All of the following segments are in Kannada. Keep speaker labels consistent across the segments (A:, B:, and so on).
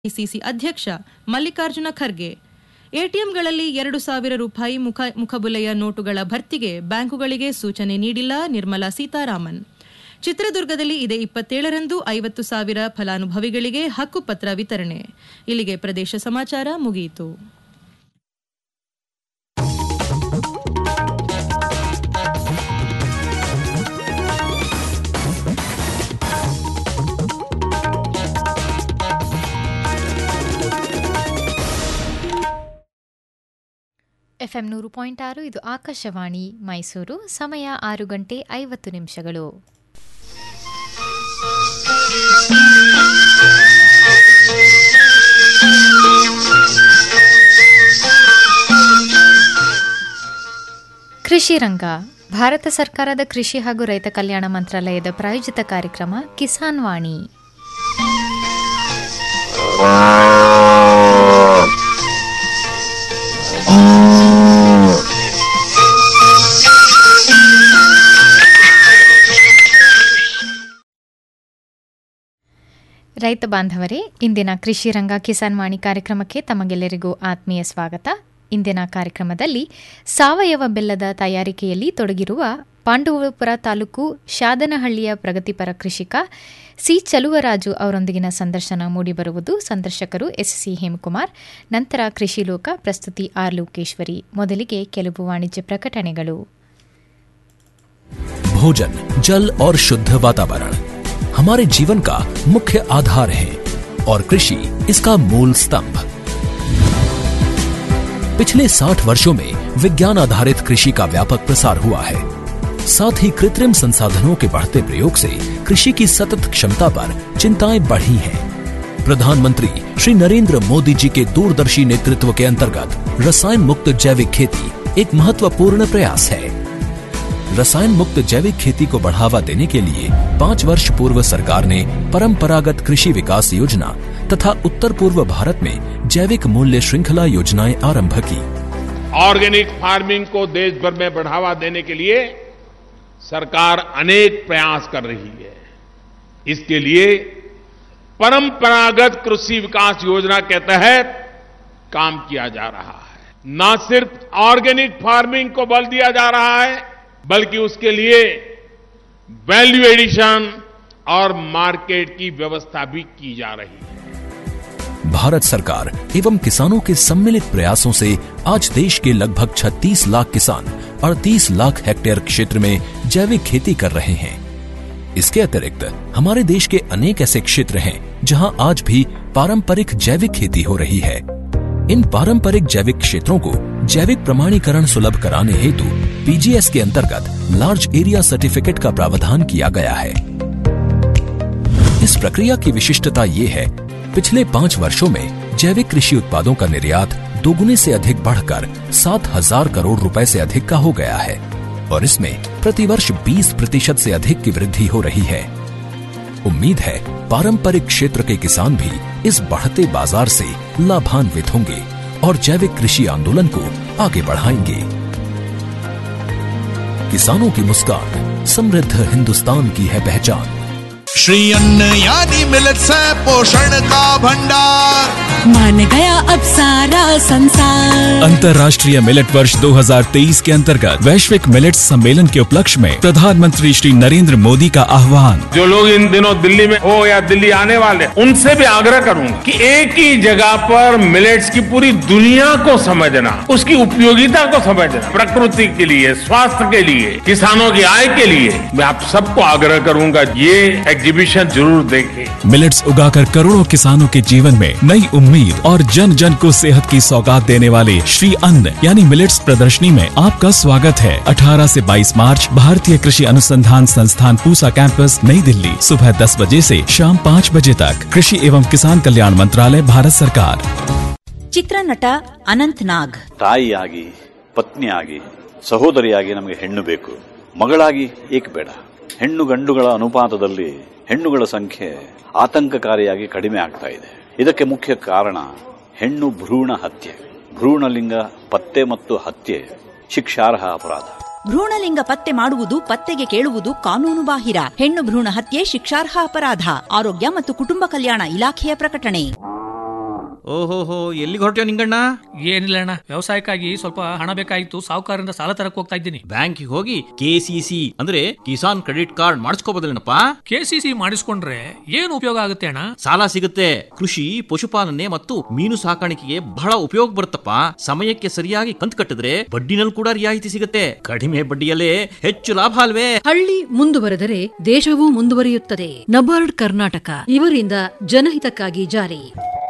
A: ಎಐಸಿಸಿ ಅಧ್ಯಕ್ಷ ಮಲ್ಲಿಕಾರ್ಜುನ ಖರ್ಗೆ ಎಟಿಎಂಗಳಲ್ಲಿ ಎರಡು ಸಾವಿರ ರೂಪಾಯಿ ಮುಖ ಮುಖಬುಲೆಯ ನೋಟುಗಳ ಭರ್ತಿಗೆ ಬ್ಯಾಂಕುಗಳಿಗೆ ಸೂಚನೆ ನೀಡಿಲ್ಲ ನಿರ್ಮಲಾ ಸೀತಾರಾಮನ್ ಚಿತ್ರದುರ್ಗದಲ್ಲಿ ಇದೇ ಇಪ್ಪತ್ತೇಳರಂದು ಐವತ್ತು ಸಾವಿರ ಫಲಾನುಭವಿಗಳಿಗೆ ಹಕ್ಕುಪತ್ರ ವಿತರಣೆ ಇಲ್ಲಿಗೆ ಪ್ರದೇಶ ಸಮಾಚಾರ ಮುಗಿಯಿತು
B: ಎಫ್ಎಂ ನೂರು ಪಾಯಿಂಟ್ ಆರು ಇದು ಆಕಾಶವಾಣಿ ಮೈಸೂರು ಸಮಯ ಆರು ಗಂಟೆ ಐವತ್ತು ನಿಮಿಷಗಳು ಕೃಷಿ ರಂಗ ಭಾರತ ಸರ್ಕಾರದ ಕೃಷಿ ಹಾಗೂ ರೈತ ಕಲ್ಯಾಣ ಮಂತ್ರಾಲಯದ ಪ್ರಾಯೋಜಿತ ಕಾರ್ಯಕ್ರಮ ಕಿಸಾನ್ ವಾಣಿ ರೈತ ಬಾಂಧವರೇ ಇಂದಿನ ಕೃಷಿ ರಂಗ ಕಿಸಾನ್ ವಾಣಿ ಕಾರ್ಯಕ್ರಮಕ್ಕೆ ತಮಗೆಲ್ಲರಿಗೂ ಆತ್ಮೀಯ ಸ್ವಾಗತ ಇಂದಿನ ಕಾರ್ಯಕ್ರಮದಲ್ಲಿ ಸಾವಯವ ಬೆಲ್ಲದ ತಯಾರಿಕೆಯಲ್ಲಿ ತೊಡಗಿರುವ ಪಾಂಡವಪುರ ತಾಲೂಕು ಶಾದನಹಳ್ಳಿಯ ಪ್ರಗತಿಪರ ಕೃಷಿಕ ಸಿ ಚಲುವರಾಜು ಅವರೊಂದಿಗಿನ ಸಂದರ್ಶನ ಮೂಡಿಬರುವುದು ಸಂದರ್ಶಕರು ಎಸ್ಸಿ ಹೇಮಕುಮಾರ್ ನಂತರ ಕೃಷಿ ಲೋಕ ಪ್ರಸ್ತುತಿ ಆರ್ ಲೋಕೇಶ್ವರಿ ಮೊದಲಿಗೆ ಕೆಲವು ವಾಣಿಜ್ಯ ಪ್ರಕಟಣೆಗಳು
C: भोजन जल और शुद्ध वातावरण हमारे जीवन का मुख्य आधार है और कृषि इसका मूल स्तंभ पिछले 60 वर्षों में विज्ञान आधारित कृषि का व्यापक प्रसार हुआ है साथ ही कृत्रिम संसाधनों के बढ़ते प्रयोग से कृषि की सतत क्षमता पर चिंताएं बढ़ी हैं प्रधानमंत्री श्री नरेंद्र मोदी जी के दूरदर्शी नेतृत्व के अंतर्गत रसायन मुक्त जैविक खेती एक महत्वपूर्ण प्रयास है रसायन मुक्त जैविक खेती को बढ़ावा देने के लिए पाँच वर्ष पूर्व सरकार ने परंपरागत कृषि विकास योजना तथा उत्तर पूर्व भारत में जैविक मूल्य श्रृंखला योजनाएं आरंभ की
D: ऑर्गेनिक फार्मिंग को देश भर में बढ़ावा देने के लिए सरकार अनेक प्रयास कर रही है इसके लिए परंपरागत कृषि विकास योजना के तहत काम किया जा रहा है न सिर्फ ऑर्गेनिक फार्मिंग को बल दिया जा रहा है बल्कि उसके लिए वैल्यू एडिशन और मार्केट की व्यवस्था भी की जा रही है
C: भारत सरकार एवं किसानों के सम्मिलित प्रयासों से आज देश के लगभग 36 लाख किसान 38 लाख हेक्टेयर क्षेत्र में जैविक खेती कर रहे हैं इसके अतिरिक्त हमारे देश के अनेक ऐसे क्षेत्र हैं जहां आज भी पारंपरिक जैविक खेती हो रही है इन पारंपरिक जैविक क्षेत्रों को जैविक प्रमाणीकरण सुलभ कराने हेतु पीजीएस के अंतर्गत लार्ज एरिया सर्टिफिकेट का प्रावधान किया गया है इस प्रक्रिया की विशिष्टता ये है पिछले पाँच वर्षों में जैविक कृषि उत्पादों का निर्यात दोगुने से अधिक बढ़कर सात हजार करोड़ रुपए से अधिक का हो गया है और इसमें प्रतिवर्ष 20 प्रतिशत से अधिक की वृद्धि हो रही है उम्मीद है पारंपरिक क्षेत्र के किसान भी इस बढ़ते बाजार से लाभान्वित होंगे और जैविक कृषि आंदोलन को आगे बढ़ाएंगे किसानों की मुस्कान समृद्ध हिंदुस्तान की है पहचान
E: श्री अन्न यानी मिलत है पोषण का भंडार
F: मान गया अब सारा संसार
G: अंतर्राष्ट्रीय मिलेट वर्ष 2023 के अंतर्गत वैश्विक मिलेट सम्मेलन के उपलक्ष्य में प्रधानमंत्री श्री नरेंद्र मोदी का आह्वान
D: जो लोग इन दिनों दिल्ली में हो या दिल्ली आने वाले उनसे भी आग्रह करूंगा कि एक ही जगह पर मिलेट्स की पूरी दुनिया को समझना उसकी उपयोगिता को समझना प्रकृति के लिए स्वास्थ्य के लिए किसानों की आय के लिए मैं आप सबको आग्रह करूंगा ये एग्जीबिशन जरूर देखें
G: मिलेट्स उगाकर करोड़ों किसानों के जीवन में नई उम्मीद और जन जन को सेहत की सौगात देने वाले श्री अन्न यानी मिलेट्स प्रदर्शनी में आपका स्वागत है 18 से 22 मार्च भारतीय कृषि अनुसंधान संस्थान पूसा कैंपस नई दिल्ली सुबह 10 बजे से शाम 5 बजे तक कृषि एवं किसान कल्याण मंत्रालय भारत सरकार
F: ಚಿತ್ರನಟ ಅನಂತ್ ನಾಗ್
H: ತಾಯಿಯಾಗಿ ಪತ್ನಿಯಾಗಿ ಸಹೋದರಿಯಾಗಿ ನಮಗೆ ಹೆಣ್ಣು ಬೇಕು ಮಗಳಾಗಿ ಏಕೆ ಬೇಡ ಹೆಣ್ಣು ಗಂಡುಗಳ ಅನುಪಾತದಲ್ಲಿ ಹೆಣ್ಣುಗಳ ಸಂಖ್ಯೆ ಆತಂಕಕಾರಿಯಾಗಿ ಕಡಿಮೆ ಆಗ್ತಾ ಇದೆ ಇದಕ್ಕೆ ಮುಖ್ಯ ಕಾರಣ ಹೆಣ್ಣು ಭ್ರೂಣ ಹತ್ಯೆ ಭ್ರೂಣಲಿಂಗ ಪತ್ತೆ ಮತ್ತು ಹತ್ಯೆ ಶಿಕ್ಷಾರ್ಹ ಅಪರಾಧ
F: ಭ್ರೂಣಲಿಂಗ ಪತ್ತೆ ಮಾಡುವುದು ಪತ್ತೆಗೆ ಕೇಳುವುದು ಕಾನೂನು ಬಾಹಿರ ಹೆಣ್ಣು ಭ್ರೂಣ ಹತ್ಯೆ ಶಿಕ್ಷಾರ್ಹ ಅಪರಾಧ ಆರೋಗ್ಯ ಮತ್ತು ಕುಟುಂಬ ಕಲ್ಯಾಣ ಇಲಾಖೆಯ ಪ್ರಕಟಣೆ
I: ಓಹೋಹೋ ಎಲ್ಲಿಗೆ ಹೊರಟ್ಯೋ ನಿಂಗಣ್ಣ
J: ಏನಿಲ್ಲ ಅಣ್ಣ ವ್ಯವಸಾಯಕ್ಕಾಗಿ ಸ್ವಲ್ಪ ಹಣ ಬೇಕಾಗಿತ್ತು ಸಾಹುಕಾರರಿಂದ ಸಾಲ ತರಕ್ ಹೋಗ್ತಾ ಇದ್ದೀನಿ
I: ಬ್ಯಾಂಕಿಗೆ ಹೋಗಿ ಕೆಸಿಸಿ ಅಂದ್ರೆ ಕಿಸಾನ್ ಕ್ರೆಡಿಟ್ ಕಾರ್ಡ್ ಮಾಡಿಸ್ಕೋಬೋದಲ್ಲೇನಪ್ಪ
J: ಕೆಸಿಸಿ ಮಾಡಿಸ್ಕೊಂಡ್ರೆ ಏನು ಉಪಯೋಗ ಆಗುತ್ತೆ ಅಣ್ಣ
I: ಸಾಲ ಸಿಗುತ್ತೆ ಕೃಷಿ ಪಶುಪಾಲನೆ ಮತ್ತು ಮೀನು ಸಾಕಾಣಿಕೆಗೆ ಬಹಳ ಉಪಯೋಗ ಬರುತ್ತಪ್ಪ ಸಮಯಕ್ಕೆ ಸರಿಯಾಗಿ ಕಂತು ಕಟ್ಟಿದ್ರೆ ಬಡ್ಡಿನಲ್ಲಿ ಕೂಡ ರಿಯಾಯಿತಿ ಸಿಗುತ್ತೆ ಕಡಿಮೆ ಬಡ್ಡಿಯಲ್ಲೇ ಹೆಚ್ಚು ಲಾಭ ಅಲ್ವೇ
K: ಹಳ್ಳಿ ಮುಂದುವರೆದರೆ ದೇಶವೂ ಮುಂದುವರಿಯುತ್ತದೆ ನಬಾರ್ಡ್ ಕರ್ನಾಟಕ ಇವರಿಂದ ಜನಹಿತಕ್ಕಾಗಿ ಜಾರಿ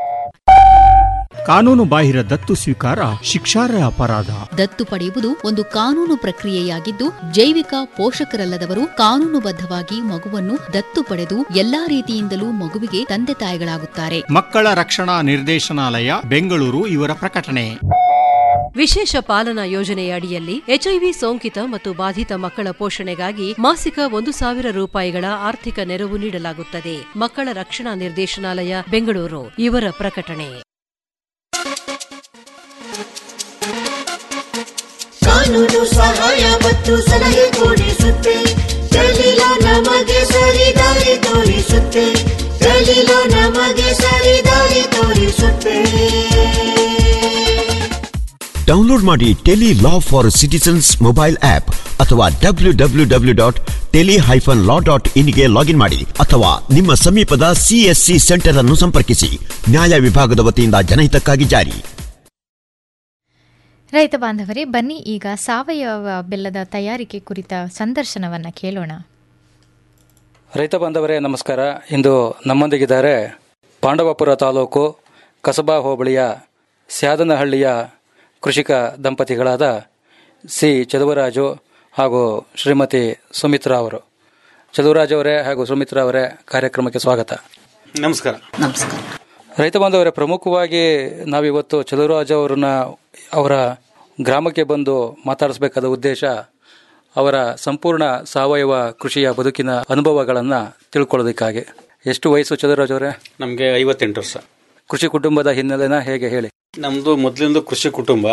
L: ಕಾನೂನು ಬಾಹಿರ ದತ್ತು ಸ್ವೀಕಾರ ಶಿಕ್ಷಾರ್ಹ ಅಪರಾಧ
M: ದತ್ತು ಪಡೆಯುವುದು ಒಂದು ಕಾನೂನು ಪ್ರಕ್ರಿಯೆಯಾಗಿದ್ದು ಜೈವಿಕ ಪೋಷಕರಲ್ಲದವರು ಕಾನೂನುಬದ್ಧವಾಗಿ ಮಗುವನ್ನು ದತ್ತು ಪಡೆದು ಎಲ್ಲಾ ರೀತಿಯಿಂದಲೂ ಮಗುವಿಗೆ ತಂದೆ ತಾಯಿಗಳಾಗುತ್ತಾರೆ
L: ಮಕ್ಕಳ ರಕ್ಷಣಾ ನಿರ್ದೇಶನಾಲಯ ಬೆಂಗಳೂರು ಇವರ ಪ್ರಕಟಣೆ
K: ವಿಶೇಷ ಪಾಲನಾ ಯೋಜನೆಯ ಅಡಿಯಲ್ಲಿ ಎಚ್ಐವಿ ಸೋಂಕಿತ ಮತ್ತು ಬಾಧಿತ ಮಕ್ಕಳ ಪೋಷಣೆಗಾಗಿ ಮಾಸಿಕ ಒಂದು ಸಾವಿರ ರೂಪಾಯಿಗಳ ಆರ್ಥಿಕ ನೆರವು ನೀಡಲಾಗುತ್ತದೆ ಮಕ್ಕಳ ರಕ್ಷಣಾ ನಿರ್ದೇಶನಾಲಯ ಬೆಂಗಳೂರು ಇವರ ಪ್ರಕಟಣೆ
N: ಕಾನೂನು ಸಹಾಯ ಮತ್ತು ಸಲಹೆ ಕೊಡಿಸುತ್ತೆ ದಲಿಲ ನಮಗೆ ಸರಿದಾರಿ ತೋರಿಸುತ್ತೆ ದಲಿಲ ನಮಗೆ ಸರಿದಾರಿ ತೋರಿಸುತ್ತೆ
O: ಡೌನ್ಲೋಡ್ ಮಾಡಿ tele law for citizens mobile app ಅಥವಾ W W W dot tele hyphen law dot ಇನ್ಗೆ ಲಾಗಿನ್ ಮಾಡಿ ಅಥವಾ ನಿಮ್ಮ ಸಮೀಪದ ಸಿಎಸ್ಸಿ ಸೆಂಟರ್ ಅನ್ನು ಸಂಪರ್ಕಿಸಿ ನ್ಯಾಯ ವಿಭಾಗದ ವತಿಯಿಂದ ಜನಹಿತಕ್ಕಾಗಿ ಜಾರಿ
B: ರೈತ ಬಾಂಧವರೇ ಬನ್ನಿ ಈಗ ಸಾವಯವ ಬೆಲ್ಲದ ತಯಾರಿಕೆ ಕುರಿತ ಸಂದರ್ಶನವನ್ನ ಕೇಳೋಣ
P: ರೈತ ಬಾಂಧವರೇ ನಮಸ್ಕಾರ ಇಂದು ನಮ್ಮೊಂದಿಗಿದ್ದಾರೆ ಪಾಂಡವಪುರ ತಾಲೂಕು ಕಸಬಾ ಹೋಬಳಿಯ ಸ್ಯಾದನಹಳ್ಳಿಯ ಕೃಷಿಕ ದಂಪತಿಗಳಾದ ಸಿ ಚಲುವರಾಜು ಹಾಗೂ ಶ್ರೀಮತಿ ಸುಮಿತ್ರಾ ಅವರು ಚಲುವರಾಜ್ ಅವರೇ ಹಾಗೂ ಸುಮಿತ್ರಾ ಅವರೇ ಕಾರ್ಯಕ್ರಮಕ್ಕೆ ಸ್ವಾಗತ
Q: ನಮಸ್ಕಾರ
F: ನಮಸ್ಕಾರ
P: ರೈತ ಬಾಂಧವರೇ ಪ್ರಮುಖವಾಗಿ ನಾವಿವತ್ತು ಚಲುವರಾಜ್ ಅವರನ್ನ ಅವರ ಗ್ರಾಮಕ್ಕೆ ಬಂದು ಮಾತಾಡಿಸಬೇಕಾದ ಉದ್ದೇಶ ಅವರ ಸಂಪೂರ್ಣ ಸಾವಯವ ಕೃಷಿಯ ಬದುಕಿನ ಅನುಭವಗಳನ್ನು ತಿಳ್ಕೊಳ್ಳೋದಕ್ಕಾಗಿ ಎಷ್ಟು ವಯಸ್ಸು ಚಲುವರಾಜ್ ಅವರೇ
Q: ನಮಗೆ ಐವತ್ತೆಂಟು ವರ್ಷ
P: ಕೃಷಿ ಕುಟುಂಬದ ಹಿನ್ನೆಲೆನ ಹೇಗೆ ಹೇಳಿ
Q: ನಮ್ದು ಮೊದಲಿಂದ ಕೃಷಿ ಕುಟುಂಬ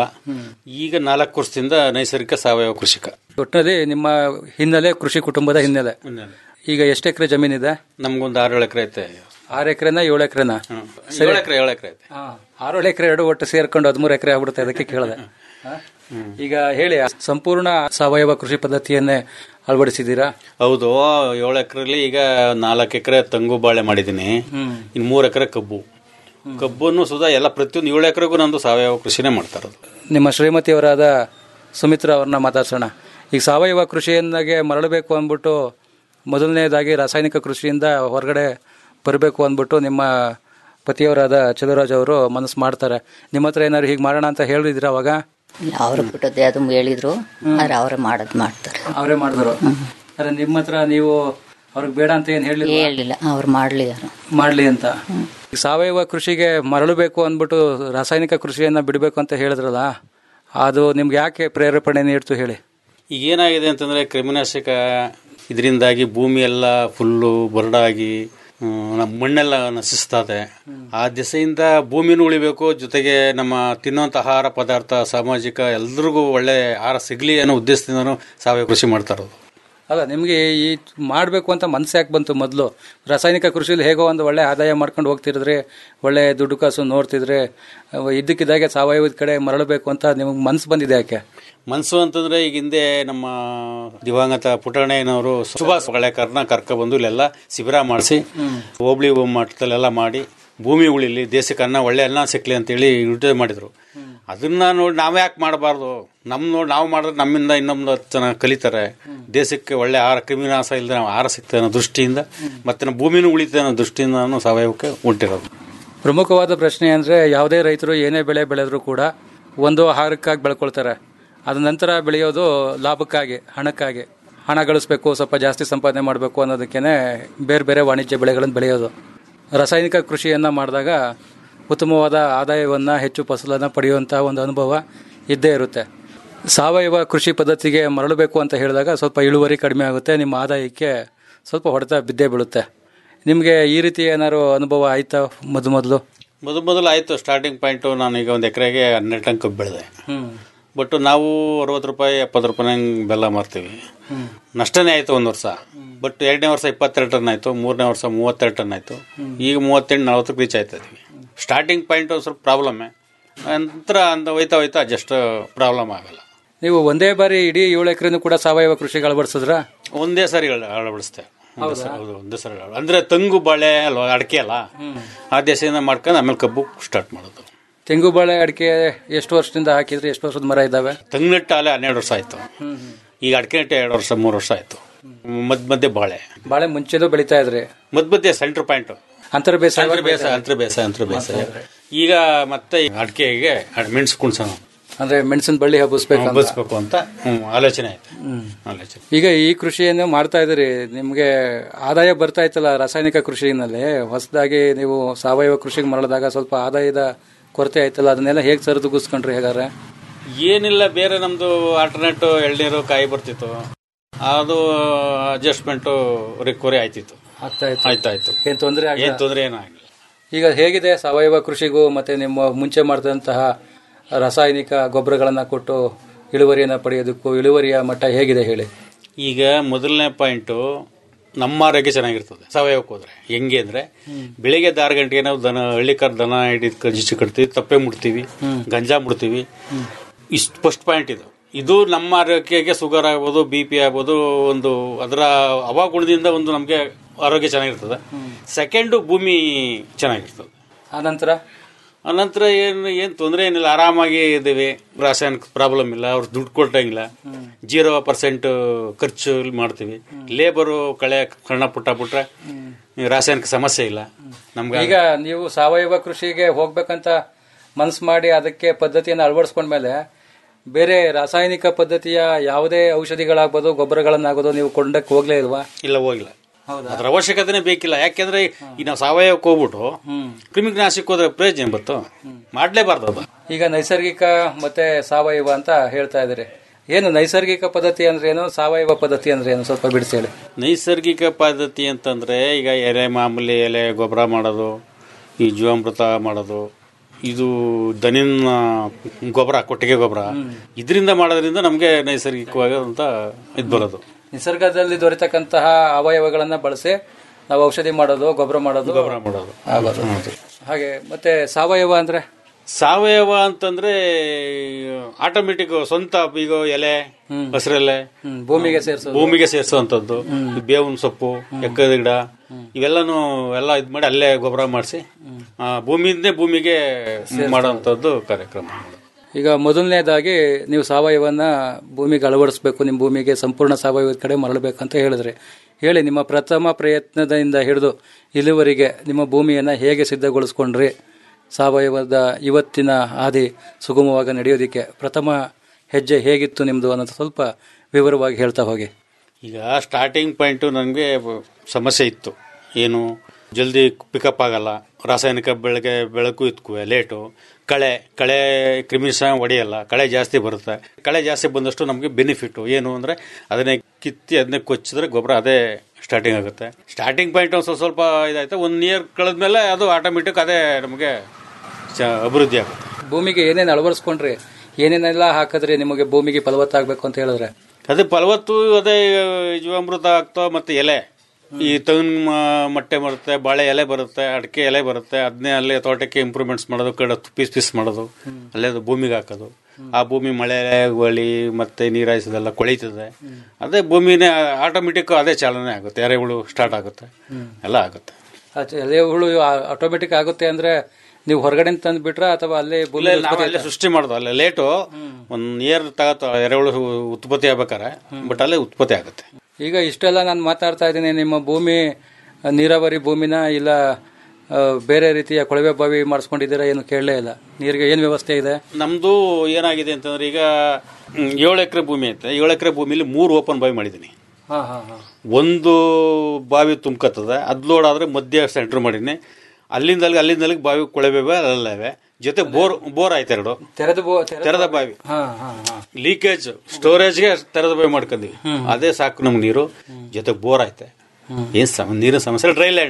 Q: ಈಗ ನಾಲ್ಕು ವರ್ಷದಿಂದ ನೈಸರ್ಗಿಕ ಸಾವಯವ ಕೃಷಿಕ
P: ಒಟ್ಟಿನಲ್ಲಿ ನಿಮ್ಮ ಹಿನ್ನೆಲೆ ಕೃಷಿ ಕುಟುಂಬದ ಹಿನ್ನೆಲೆ ಈಗ ಎಷ್ಟು ಎಕರೆ ಜಮೀನಿದೆ
Q: ನಮ್ಗೊಂದು ಆರು ಎಕರೆ ಐತೆ
P: ಆರು ಎಕರೆನಾ ಏಳು ಎಕರೆನಾ
Q: ಏಳು ಎಕರೆ ಏಳು ಎಕರೆ ಐತೆ
P: ಆರು ಎಕರೆ ಎರಡು ಒಟ್ಟು ಸೇರ್ಕೊಂಡು ಹದಿಮೂರು ಎಕರೆ ಆಗ್ಬಿಡುತ್ತೆ ಅದಕ್ಕೆ ಕೇಳಿದೆ ಹಾ? ಈಗ ಹೇಳಿ ಸಂಪೂರ್ಣ ಸಾವಯವ ಕೃಷಿ ಪದ್ಧತಿಯನ್ನೇ ಅಳವಡಿಸಿದ್ದೀರಾ
Q: ಹೌದು ಏಳು ಎಕರೆಲಿ ಈಗ ನಾಲ್ಕು ಎಕರೆ ತಂಗು ಬಾಳೆ ಮಾಡಿದ್ದೀನಿ ಇನ್ನು ಮೂರು ಎಕರೆ ಕಬ್ಬು ಕಬ್ಬನ್ನು ಸುಧಾ ಎಲ್ಲ ಪ್ರತಿಯೊಂದು ಏಳು ಎಕರೆಗೂ ನಂದು ಸಾವಯವ ಕೃಷಿನೇ ಮಾಡ್ತಾ ಇರೋದು
P: ನಿಮ್ಮ ಶ್ರೀಮತಿಯವರಾದ ಸುಮಿತ್ರಾ ಅವ್ರನ್ನ ಮಾತಾಡ್ಸೋಣ ಈಗ ಸಾವಯವ ಕೃಷಿಯನ್ನಾಗೆ ಮರಳಬೇಕು ಅಂದ್ಬಿಟ್ಟು ಮೊದಲನೇದಾಗಿ ರಾಸಾಯನಿಕ ಕೃಷಿಯಿಂದ ಹೊರಗಡೆ ಬರಬೇಕು ಅಂದ್ಬಿಟ್ಟು ನಿಮ್ಮ ಪತಿಯವರಾದ ಚಲುರಾಜ್ ಅವರು ಮನಸ್ಸು ಮಾಡ್ತಾರೆ ನಿಮ್ಮ ಹತ್ರ ಏನಾದ್ರು ಹೀಗೆ ಮಾಡೋಣ ಅಂತ ಹೇಳಿದ್ರ ಅವಾಗ
F: ಇಲ್ಲ ಅವ್ರ ಬಿಟ್ಟದ್ದೇ ಅದು ಹೇಳಿದ್ರು ಆದ್ರೆ ಅವರೇ ಮಾಡೋದು ಮಾಡ್ತಾರೆ
P: ಅವರೇ ಮಾಡಿದ್ರು ಅರೆ ನಿಮ್ಮ ಹತ್ರ ನೀವು ಅವ್ರಿಗೆ ಬೇಡ ಅಂತ ಏನು ಹೇಳಿ
F: ಹೇಳಿಲ್ಲ ಅವ್ರು ಮಾಡ್ಲಿ ಯಾರು
P: ಮಾಡ್ಲಿ ಅಂತ ಈಗ ಸಾವಯವ ಕೃಷಿಗೆ ಮರಳಬೇಕು ಅಂದ್ಬಿಟ್ಟು ರಾಸಾಯನಿಕ ಕೃಷಿಯನ್ನ ಬಿಡಬೇಕು ಅಂತ ಹೇಳಿದ್ರಲ್ಲ ಅದು ನಿಮ್ಗೆ ಯಾಕೆ ಪ್ರೇರೇಪಣೆ ನೀಡ್ತು ಹೇಳಿ
Q: ಈಗ ಏನಾಗಿದೆ ಅಂತಂದ್ರೆ ಕ್ರಿಮಿನಾಶಕ ಇದರಿಂದಾಗಿ ಭೂಮಿ ಎಲ್ಲ ಫುಲ್ಲು ಬರಡಾಗಿ ನಮ್ಮ ಮಣ್ಣೆಲ್ಲ ನಶಿಸ್ತದೆ ಆ ದಿಸೆಯಿಂದ ಭೂಮಿನೂ ಉಳಿಬೇಕು ಜೊತೆಗೆ ನಮ್ಮ ತಿನ್ನುವಂಥ ಆಹಾರ ಪದಾರ್ಥ ಸಾಮಾಜಿಕ ಎಲ್ರಿಗೂ ಒಳ್ಳೆ ಆಹಾರ ಸಿಗಲಿ ಅನ್ನೋ ಉದ್ದೇಶದಿಂದನೂ ಸಾವಯವ ಕೃಷಿ ಮಾಡ್ತಾ ಇರೋದು
P: ಅಲ್ಲ ನಿಮಗೆ ಈ ಮಾಡಬೇಕು ಅಂತ ಮನ್ಸು ಯಾಕೆ ಬಂತು ಮೊದಲು ರಾಸಾಯನಿಕ ಕೃಷಿಲಿ ಹೇಗೋ ಒಂದು ಒಳ್ಳೆ ಆದಾಯ ಮಾಡ್ಕೊಂಡು ಹೋಗ್ತಿರಿದ್ರೆ ಒಳ್ಳೆ ದುಡ್ಡು ಕಾಸು ನೋಡ್ತಿದ್ರೆ ಅವ ಇದ್ದಕ್ಕಿದ್ದಾಗೆ ಸಾವಯವದ ಕಡೆ ಮರಳಬೇಕು ಅಂತ ನಿಮಗೆ ಮನ್ಸು ಬಂದಿದೆ ಯಾಕೆ
Q: ಮನ್ಸು ಅಂತಂದ್ರೆ ಈಗ ಹಿಂದೆ ನಮ್ಮ ದಿವಂಗತ ಪುಟಣ್ಣಯ್ಯನವರು ಸುಭಾಷ್ ಹಳೆಕರ್ನ ಕರ್ಕೊಬಂದು ಇಲ್ಲೆಲ್ಲ ಶಿಬಿರ ಮಾಡಿಸಿ ಹೋಬಳಿ ಮಟ್ಟದಲ್ಲೆಲ್ಲ ಮಾಡಿ ಭೂಮಿ ಉಳಿಲಿ ದೇಶಕ್ಕೆ ಅನ್ನ ಒಳ್ಳೆ ಅನ್ನ ಸಿಕ್ಲಿ ಅಂತೇಳಿ ಯೂಟಿಲೈಸ್ ಮಾಡಿದ್ರು ಅದನ್ನ ನೋಡಿ ನಾವೇ ಯಾಕೆ ಮಾಡಬಾರ್ದು ನಮ್ ನೋಡಿ ನಾವು ಮಾಡಿದ್ರೆ ನಮ್ಮಿಂದ ಇನ್ನೊಂದು ಹತ್ತು ಜನ ಕಲಿತಾರೆ ದೇಶಕ್ಕೆ ಒಳ್ಳೆ ಆಹಾರ ಕ್ರಿಮಿನಾಶ ಇಲ್ಲದೆ ನಾವು ಆಹಾರ ಸಿಗ್ತದೆ ಅನ್ನೋ ದೃಷ್ಟಿಯಿಂದ ಮತ್ತೆ ನಮ್ಮ ಭೂಮಿನೂ ಉಳಿತದೆ ಅನ್ನೋ ದೃಷ್ಟಿಯಿಂದ ನಾನು ಸಾವಯವಕ್ಕೆ ಹೊಂಟಿರೋದು
P: ಪ್ರಮುಖವಾದ ಪ್ರಶ್ನೆ ಅಂದರೆ ಯಾವುದೇ ರೈತರು ಏನೇ ಬೆಳೆ ಬೆಳೆದ್ರು ಕೂಡ ಒಂದು ಆಹಾರಕ್ಕಾಗಿ ಬೆಳ್ಕೊಳ್ತಾರೆ ಅದ ನಂತರ ಬೆಳೆಯೋದು ಲಾಭಕ್ಕಾಗಿ ಹಣಕ್ಕಾಗಿ ಹಣ ಗಳಿಸ್ಬೇಕು ಸ್ವಲ್ಪ ಜಾಸ್ತಿ ಸಂಪಾದನೆ ಮಾಡಬೇಕು ಅನ್ನೋದಕ್ಕೇನೆ ಬೇರೆ ಬೇರೆ ವಾಣಿಜ್ಯ ಬೆಳೆಗಳನ್ನು ಬೆಳೆಯೋದು ರಾಸಾಯನಿಕ ಕೃಷಿಯನ್ನು ಮಾಡಿದಾಗ ಉತ್ತಮವಾದ ಆದಾಯವನ್ನು ಹೆಚ್ಚು ಫಸಲನ್ನು ಪಡೆಯುವಂಥ ಒಂದು ಅನುಭವ ಇದ್ದೇ ಇರುತ್ತೆ ಸಾವಯವ ಕೃಷಿ ಪದ್ಧತಿಗೆ ಮರಳಬೇಕು ಅಂತ ಹೇಳಿದಾಗ ಸ್ವಲ್ಪ ಇಳುವರಿ ಕಡಿಮೆ ಆಗುತ್ತೆ ನಿಮ್ಮ ಆದಾಯಕ್ಕೆ ಸ್ವಲ್ಪ ಹೊಡೆತ ಬಿದ್ದೇ ಬೀಳುತ್ತೆ ನಿಮಗೆ ಈ ರೀತಿ ಏನಾದ್ರು ಅನುಭವ ಆಯ್ತಾ ಮೊದಲು ಮೊದಲು
Q: ಮೊದಲು ಮೊದಲು ಆಯಿತು ಸ್ಟಾರ್ಟಿಂಗ್ ಪಾಯಿಂಟು ನಾನು ಈಗ ಒಂದು ಎಕರೆಗೆ ಹನ್ನೆರಡು ಟನ್ ಕಬ್ಬು ಬೆಳೆದೆ ಬಟ್ ನಾವು ಅರವತ್ತು ರೂಪಾಯಿ ಎಪ್ಪತ್ತು ರೂಪಾಯಿ ಹಂಗೆ ಬೆಲ್ಲ ಮಾರ್ತೀವಿ ನಷ್ಟನೇ ಆಯಿತು ಒಂದು ವರ್ಷ ಬಟ್ ಎರಡನೇ ವರ್ಷ ಇಪ್ಪತ್ತೆರಡು ಟನ್ ಆಯಿತು ಮೂರನೇ ವರ್ಷ ಮೂವತ್ತೆರಡು ಟನ್ ಆಯಿತು ಈಗ ಮೂವತ್ತೆಂಟು ನಲ್ವತ್ತಕ್ಕೆ ರೀಚ್ ಆಯ್ತಾ ಇದೀವಿ ಸ್ಟಾರ್ಟಿಂಗ್ ಪಾಯಿಂಟ್ ಒಂದು ಸ್ವಲ್ಪ ಪ್ರಾಬ್ಲಮ್ಮೆ ನಂತರ ಅಂತ ಹೋಯ್ತಾ ಹೋಯ್ತಾ ಜಸ್ಟ್ ಪ್ರಾಬ್ಲಮ್ ಆಗಲ್ಲ
P: ನೀವು ಒಂದೇ ಬಾರಿ ಇಡೀ ಏಳು ಎಕರೆನೂ ಕೂಡ ಸಾವಯವ ಕೃಷಿಗೆ ಅಳವಡಿಸಿದ್ರ
Q: ಒಂದೇ ಸಾರಿ ಅಳ- ಅಳವಡಿಸ್ತೇವೆ ಒಂದೇ ಸಾರಿ- ಹೌದು ಒಂದೇ ಸರಿ ಅಳ- ಅಂದ್ರೆ ತೆಂಗು ಬಾಳೆ ಅಲ್ವಾ ಅಡಿಕೆ ಅಲ್ಲ ಆ ದೇಶದಿಂದ ಮಾಡ್ಕೊಂಡು ಆಮೇಲೆ ಕಬ್ಬು ಸ್ಟಾರ್ಟ್ ಮಾಡೋದು
P: ತೆಂಗು ಬಾಳೆ ಅಡಿಕೆ ಎಷ್ಟು ವರ್ಷದಿಂದ ಹಾಕಿದ್ರೆ ಎಷ್ಟು ವರ್ಷದ ಮರ ಇದ್ದಾವೆ
Q: ತೆಂಗು ನೆಟ್ಟು ಅಲ್ಲೇ ಹನ್ನೆರಡು ವರ್ಷ ಆಯ್ತು ಈಗ ಅಡಿಕೆ ನೆಟ್ಟು ಎರಡು ವರ್ಷ ಮೂರು ವರ್ಷ ಆಯ್ತು ಮಧ್ಯ ಮಧ್ಯೆ ಬಾಳೆ
P: ಬಾಳೆ ಮುಂಚೆನೂ ಬೆಳಿತಾ ಇದ್ರಿ
Q: ಮಧ್ಯ ಮಧ್ಯೆ ಸೆಂಟರ್ ಪಾಯಿಂಟ್
P: ಅಂತರ ಬೇಸಾಯ
Q: ಅಂತರ ಬೇಸಾಯ ಅಂತರ ಬೇಸಾಯ ಅಂತರ ಬೇಸಾಯ ಈಗ ಮತ್ತೆ ಈ ಅಡಿಕೆಗೆ ಮೆಣಸು ಕುಣ್ಸೋಣ
P: ಅಂದ್ರೆ ಮೆಣಸಿನ ಬಳ್ಳಿ ಹಬ್ಬಿಸ್ಬೇಕು ಅಂತ.
Q: ಹಬ್ಬಿಸ್ಬೇಕು ಅಂತ ಹ್ಮ್, ಆಲೋಚನೆ ಆಯ್ತು ಆಲೋಚನೆ
P: ಈಗ ಈ ಕೃಷಿಯನ್ನು ಮಾಡ್ತಾ ಇದ್ದೀರಿ ನಿಮ್ಗೆ ಆದಾಯ ಬರ್ತಾ ಇತ್ತಲ್ಲ ರಾಸಾಯನಿಕ ಕೃಷಿನಲ್ಲಿ ಹೊಸದಾಗಿ ನೀವು ಸಾವಯವ ಕೃಷಿಗೆ ಮರಳಿದಾಗ ಸ್ವಲ್ಪ ಆದಾಯದ ಕೊರತೆ ಆಯ್ತಲ್ಲ ಅದನ್ನೆಲ್ಲ ಹೇಗೆ ಸರಿದೂಗಿಸ್ಕೊಂಡ್ರಿ ಹೇಗಾದ್ರೆ
Q: ಏನಿಲ್ಲ ಬೇರೆ ನಮ್ದು ಆಲ್ಟರ್ನೇಟ್ ಎಳ್ನೀರು ಕಾಯಿ ಬರ್ತಿತ್ತು ಅದು ಅಡ್ಜಸ್ಟ್ಮೆಂಟು ರಿಕವರಿ ಆಯ್ತಿತ್ತು
P: ಆಗ್ತಾ ಇತ್ತು
Q: ಆಯ್ತಾಯ್ತು
P: ಏನ್ ತೊಂದರೆ
Q: ಏನ್ ತೊಂದರೆ ಏನೂ ಆಗಿಲ್ಲ
P: ಈಗ ಹೇಗಿದೆ ಸಾವಯವ ಕೃಷಿಗೂ ಮತ್ತೆ ನಿಮ್ಮ ಮುಂಚೆ ಮಾಡಿದಂತಹ ರಾಸಾಯನಿಕ ಗೊಬ್ಬರಗಳನ್ನ ಕೊಟ್ಟು ಇಳುವರಿಯನ್ನ ಪಡೆಯೋದಕ್ಕೂ ಇಳುವರಿಯ ಮಟ್ಟ ಹೇಗಿದೆ ಹೇಳಿ
Q: ಈಗ ಮೊದಲನೇ ಪಾಯಿಂಟು ನಮ್ಮ ಆರೋಗ್ಯ ಚೆನ್ನಾಗಿರ್ತದೆ ಸಾವಯವಕ್ಕೆ ಹೋದ್ರೆ ಹೆಂಗೆ ಅಂದ್ರೆ ಬೆಳಿಗ್ಗೆ ಆರು ಗಂಟೆಗೆ ನಾವು ದನ ಹಳ್ಳಿಕಾರ್ ದನ ಹಿಡಿದು ಕಜಿಸಿ ಕಟ್ತೀವಿ ತಪ್ಪೆ ಮುಡ್ತೀವಿ ಗಂಜಾ ಮುಡ್ತೀವಿ ಇಷ್ಟು ಫಸ್ಟ್ ಪಾಯಿಂಟ್ ಇದು ಇದು ನಮ್ಮ ಆರೋಗ್ಯಕ್ಕೆ ಶುಗರ್ ಆಗ್ಬೋದು ಬಿ ಪಿ ಆಗ್ಬೋದು ಒಂದು ಅದರ ಹವಾಗುಣದಿಂದ ಒಂದು ನಮಗೆ ಆರೋಗ್ಯ ಚೆನ್ನಾಗಿರ್ತದೆ ಸೆಕೆಂಡು ಭೂಮಿ ಚೆನ್ನಾಗಿರ್ತದೆ
P: ಆನಂತರ
Q: ಅನಂತರ ಏನು ಏನು ತೊಂದರೆ ಏನಿಲ್ಲ ಆರಾಮಾಗಿ ಇದ್ದೀವಿ ರಾಸಾಯನಿಕ ಪ್ರಾಬ್ಲಮ್ ಇಲ್ಲ ಅವ್ರು ದುಡ್ಡು ಕೊಟ್ಟಂಗಿಲ್ಲ ಜೀರೋ ಪರ್ಸೆಂಟ್ ಖರ್ಚು ಮಾಡ್ತೀವಿ ಲೇಬರು ಕಳೆ ಕಣ್ಣ ಪುಟ್ಟ ಬಿಟ್ರೆ ರಾಸಾಯನಿಕ ಸಮಸ್ಯೆ ಇಲ್ಲ ನಮ್ಗೆ
P: ಈಗ ನೀವು ಸಾವಯವ ಕೃಷಿಗೆ ಹೋಗ್ಬೇಕಂತ ಮನ್ಸು ಮಾಡಿ ಅದಕ್ಕೆ ಪದ್ಧತಿಯನ್ನು ಅಳವಡಿಸ್ಕೊಂಡ್ಮೇಲೆ ಬೇರೆ ರಾಸಾಯನಿಕ ಪದ್ಧತಿಯ ಯಾವುದೇ ಔಷಧಿಗಳಾಗ್ಬೋದು ಗೊಬ್ಬರಗಳನ್ನಾಗೋದು ನೀವು ಕೊಂಡಕ್ಕೆ ಹೋಗ್ಲೇ ಇಲ್ವಾ
Q: ಇಲ್ಲ ಹೋಗಿಲ್ಲ ಅದ್ರ ಅವಶ್ಯಕತೆನೇ ಬೇಕಿಲ್ಲ ಯಾಕೆಂದ್ರೆ ಈ ನಾವು ಸಾವಯವಕ್ಕೆ ಹೋಗ್ಬಿಟ್ಟು ಕ್ರಿಮಿನಾಶಕ್ಕೆ ಹೋದ್ರೆ ಪ್ರಯೋಜನ ಬತ್ತು ಮಾಡ್ಲೇಬಾರ್ದು ಅದು
P: ಈಗ ನೈಸರ್ಗಿಕ ಮತ್ತೆ ಸಾವಯವ ಅಂತ ಹೇಳ್ತಾ ಇದ್ದೀರಿ ಏನು ನೈಸರ್ಗಿಕ ಪದ್ಧತಿ ಅಂದ್ರೆ ಏನು ಸಾವಯವ ಪದ್ಧತಿ ಅಂದ್ರೆ ಏನು ಸ್ವಲ್ಪ ಬಿಡಿಸಿ ಹೇಳಿ
Q: ನೈಸರ್ಗಿಕ ಪದ್ಧತಿ ಅಂತಂದ್ರೆ ಈಗ ಎಲೆ ಮಾಮೂಲಿ ಎಲೆ ಗೊಬ್ಬರ ಮಾಡೋದು ಈ ಜೀವಾಮೃತ ಮಾಡೋದು ಇದು ದನಿನ ಗೊಬ್ಬರ ಕೊಟ್ಟಿಗೆ ಗೊಬ್ಬರ ಇದರಿಂದ ಮಾಡೋದ್ರಿಂದ ನಮಗೆ ನೈಸರ್ಗಿಕವಾದಂತ ಇದು ಬರೋದು
P: ನಿಸರ್ಗದಲ್ಲಿ ದೊರೆತಕ್ಕಂತಹ ಅವಯವಗಳನ್ನ ಬಳಸಿ ನಾವು ಔಷಧಿ ಮಾಡೋದು ಗೊಬ್ಬರ ಮಾಡೋದು
Q: ಗೊಬ್ಬರ ಮಾಡೋದು
P: ಆಗೋದು ಹಾಗೆ ಮತ್ತೆ ಸಾವಯವ ಅಂದ್ರೆ
Q: ಸಾವಯವ ಅಂತಂದ್ರೆ ಆಟೋಮೆಟಿಕ್ ಸ್ವಂತ ಈಗ ಎಲೆ ಹಸಿರೆಲೆ
P: ಭೂಮಿಗೆ ಸೇರಿಸೋದು
Q: ಭೂಮಿಗೆ ಸೇರಿಸುವಂತದ್ದು ಬೇವಿನ ಸೊಪ್ಪು ಎಕ್ಕದ ಗಿಡ ಇವೆಲ್ಲಾನು ಎಲ್ಲ ಇದ್ ಮಾಡಿ ಅಲ್ಲೇ ಗೊಬ್ಬರ ಮಾಡಿಸಿ ಭೂಮಿಯಿಂದನೇ ಭೂಮಿಗೆ ಮಾಡುವಂತದ್ದು ಕಾರ್ಯಕ್ರಮ
P: ಈಗ ಮೊದಲನೇದಾಗಿ ನೀವು ಸಾವಯವನ್ನ ಭೂಮಿಗೆ ಅಳವಡಿಸ್ಬೇಕು ನಿಮ್ಮ ಭೂಮಿಗೆ ಸಂಪೂರ್ಣ ಸಾವಯವದ ಕಡೆ ಮರಳಬೇಕಂತ ಹೇಳಿದ್ರಿ ಹೇಳಿ ನಿಮ್ಮ ಪ್ರಥಮ ಪ್ರಯತ್ನದಿಂದ ಹಿಡಿದು ಇಲ್ಲಿವರೆಗೆ ನಿಮ್ಮ ಭೂಮಿಯನ್ನ ಹೇಗೆ ಸಿದ್ಧಗೊಳಿಸ್ಕೊಂಡ್ರಿ ಸಾವಯವದ ಇವತ್ತಿನ ಹಾದಿ ಸುಗಮವಾಗಿ ನಡೆಯೋದಕ್ಕೆ ಪ್ರಥಮ ಹೆಜ್ಜೆ ಹೇಗಿತ್ತು ನಿಮ್ದು ಅನ್ನೋದು ಸ್ವಲ್ಪ ವಿವರವಾಗಿ ಹೇಳ್ತಾ ಹೋಗಿ
Q: ಈಗ ಸ್ಟಾರ್ಟಿಂಗ್ ಪಾಯಿಂಟು ನನಗೆ ಸಮಸ್ಯೆ ಇತ್ತು ಏನು ಜಲ್ದಿ ಪಿಕಪ್ ಆಗಲ್ಲ ರಾಸಾಯನಿಕ ಬೆಳಗ್ಗೆ ಬೆಳಕು ಇತ್ಕು ಲೇಟು ಕಳೆ ಕಳೆ ಕ್ರಿಮಿಸ ಹೊಡೆಯಲ್ಲ ಕಳೆ ಜಾಸ್ತಿ ಬರುತ್ತೆ ಕಳೆ ಜಾಸ್ತಿ ಬಂದಷ್ಟು ನಮಗೆ ಬೆನಿಫಿಟ್ಟು ಏನು ಅಂದರೆ ಅದನ್ನೇ ಕಿತ್ತಿ ಅದನ್ನೇ ಕೊಚ್ಚಿದ್ರೆ ಗೊಬ್ಬರ ಅದೇ ಸ್ಟಾರ್ಟಿಂಗ್ ಆಗುತ್ತೆ ಸ್ಟಾರ್ಟಿಂಗ್ ಪಾಯಿಂಟ್ ಒಂದು ಸ್ವಲ್ಪ ಸ್ವಲ್ಪ ಇದಾಯ್ತು ಒನ್ ಇಯರ್ ಕಳೆದ್ಮೇಲೆ ಅದು ಆಟೋಮೆಟಿಕ್ ಅದೇ ನಮಗೆ ಚ ಅಭಿವೃದ್ಧಿ ಆಗುತ್ತೆ
P: ಭೂಮಿಗೆ ಏನೇನು ಅಳವಡಿಸ್ಕೊಂಡ್ರಿ ಏನೇನೆಲ್ಲ ಹಾಕಿದ್ರಿ ನಿಮಗೆ ಭೂಮಿಗೆ ಫಲವತ್ತಾಗಬೇಕು ಅಂತ ಹೇಳಿದ್ರೆ
Q: ಅದೇ ಫಲವತ್ತು ಅದೇ ಜೀವಾಮೃತ ಆಗ್ತೋ ಮತ್ತೆ ಎಲೆ ಈ ತೆಂಗಿನ ಮ- ಮೊಟ್ಟೆ ಬರುತ್ತೆ ಬಾಳೆ ಎಲೆ ಬರುತ್ತೆ ಅಡಿಕೆ ಎಲೆ ಬರುತ್ತೆ ಅದನ್ನೇ ಅಲ್ಲೇ ತೋಟಕ್ಕೆ ಇಂಪ್ರೂವ್ಮೆಂಟ್ಸ್ ಮಾಡೋದು ಕಡೆ ಪೀಸ್ ಪೀಸ್ ಮಾಡೋದು ಅಲ್ಲೇ ಅದು ಭೂಮಿಗೆ ಹಾಕೋದು ಆ ಭೂಮಿ ಮಳೆ ಹೊಳಿ ಮತ್ತೆ ನೀರಾಯಿಸೋದೆಲ್ಲ ಕೊಳಿತದೆ ಅದೇ ಭೂಮಿನೇ ಆಟೋಮೆಟಿಕ್ ಅದೇ ಚಾಲನೆ ಆಗುತ್ತೆ ಎರೆಹುಳು ಸ್ಟಾರ್ಟ್ ಆಗುತ್ತೆ ಎಲ್ಲ ಆಗುತ್ತೆ
P: ಎಲೆಹುಳು ಆಟೋಮೆಟಿಕ್ ಆಗುತ್ತೆ ಅಂದ್ರೆ ನೀವು ಹೊರಗಡೆ ತಂದು ಬಿಟ್ರ ಅಥವಾ ಅಲ್ಲೇ ಭೂಮಿ
Q: ಇಲ್ಲ, ನಾವು ಅಲ್ಲೇ ಸೃಷ್ಟಿ ಮಾಡೋದು ಅಲ್ಲೇ ಲೇಟು ಒಂದ್ ಇಯರ್ ತಗತ್ತ ಎರೆಹುಳು ಉತ್ಪತ್ತಿ ಆಗ್ಬೇಕಾರೆ ಬಟ್ ಅಲ್ಲೇ ಉತ್ಪತ್ತಿ ಆಗುತ್ತೆ
P: ಈಗ ಇಷ್ಟೆಲ್ಲ ನಾನು ಮಾತಾಡ್ತಾ ಇದ್ದೀನಿ ನಿಮ್ಮ ಭೂಮಿ ಆ, ನೀರಾವರಿ ಭೂಮಿನ ಇಲ್ಲ ಆ, ಬೇರೆ ರೀತಿಯ ಕೊಳವೆ ಬಾವಿ ಮಾಡಿಸ್ಕೊಂಡಿದ್ದೀರಾ ಏನು ಕೇಳಲೇ ಇಲ್ಲ ನೀರಿಗೆ ಏನು ವ್ಯವಸ್ಥೆ ಇದೆ
Q: ನಮ್ದು ಏನಾಗಿದೆ ಅಂತಂದ್ರೆ ಈಗ ಹ್ಮ್, ಏಳು ಎಕರೆ ಭೂಮಿ ಐತೆ ಏಳು ಎಕರೆ ಭೂಮಿಲಿ ಮೂರು ಓಪನ್ ಬಾವಿ ಮಾಡಿದ್ದೀನಿ
P: ಹಾ ಹಾ ಹಾ
Q: ಒಂದು ಬಾವಿ ತುಂಬ್ಕತ್ತದ ಅದ್ ಲೋಡ್ ಆದ್ರೆ ಮಧ್ಯ ಸೆಂಟರ್ ಮಾಡೀನಿ ಅಲ್ಲಿಂದ ಅಲ್ಲಿಗೆ ಅಲ್ಲಿಂದ ಅಲ್ಲಿಗೆ ಬಾವಿ ಕೊಳವೆ ಬಾವಿ ಅಲ್ಲವೆ ಜೊತೆ ಬೋರ್ ಬೋರ್ ಆಯ್ತು ಎರಡು
P: ತೆರೆದ ಬೋ
Q: ತೆರೆದ ಬಾವಿ
P: ಹಾ ಹಾ ಹಾ
Q: ಲೀಕೇಜ್ ಸ್ಟೋರೇಜ್ಗೆ ತೆರೆದ ಬಾವಿ ಮಾಡ್ಕೊಂಡ್ವಿ ಅದೇ ಸಾಕು ನಮ್ಗೆ ನೀರು ಜೊತೆ ಬೋರ್ ಐತೆ ಏನ್ ಸಮ ನೀರಿನ ಸಮಸ್ಯೆ dry land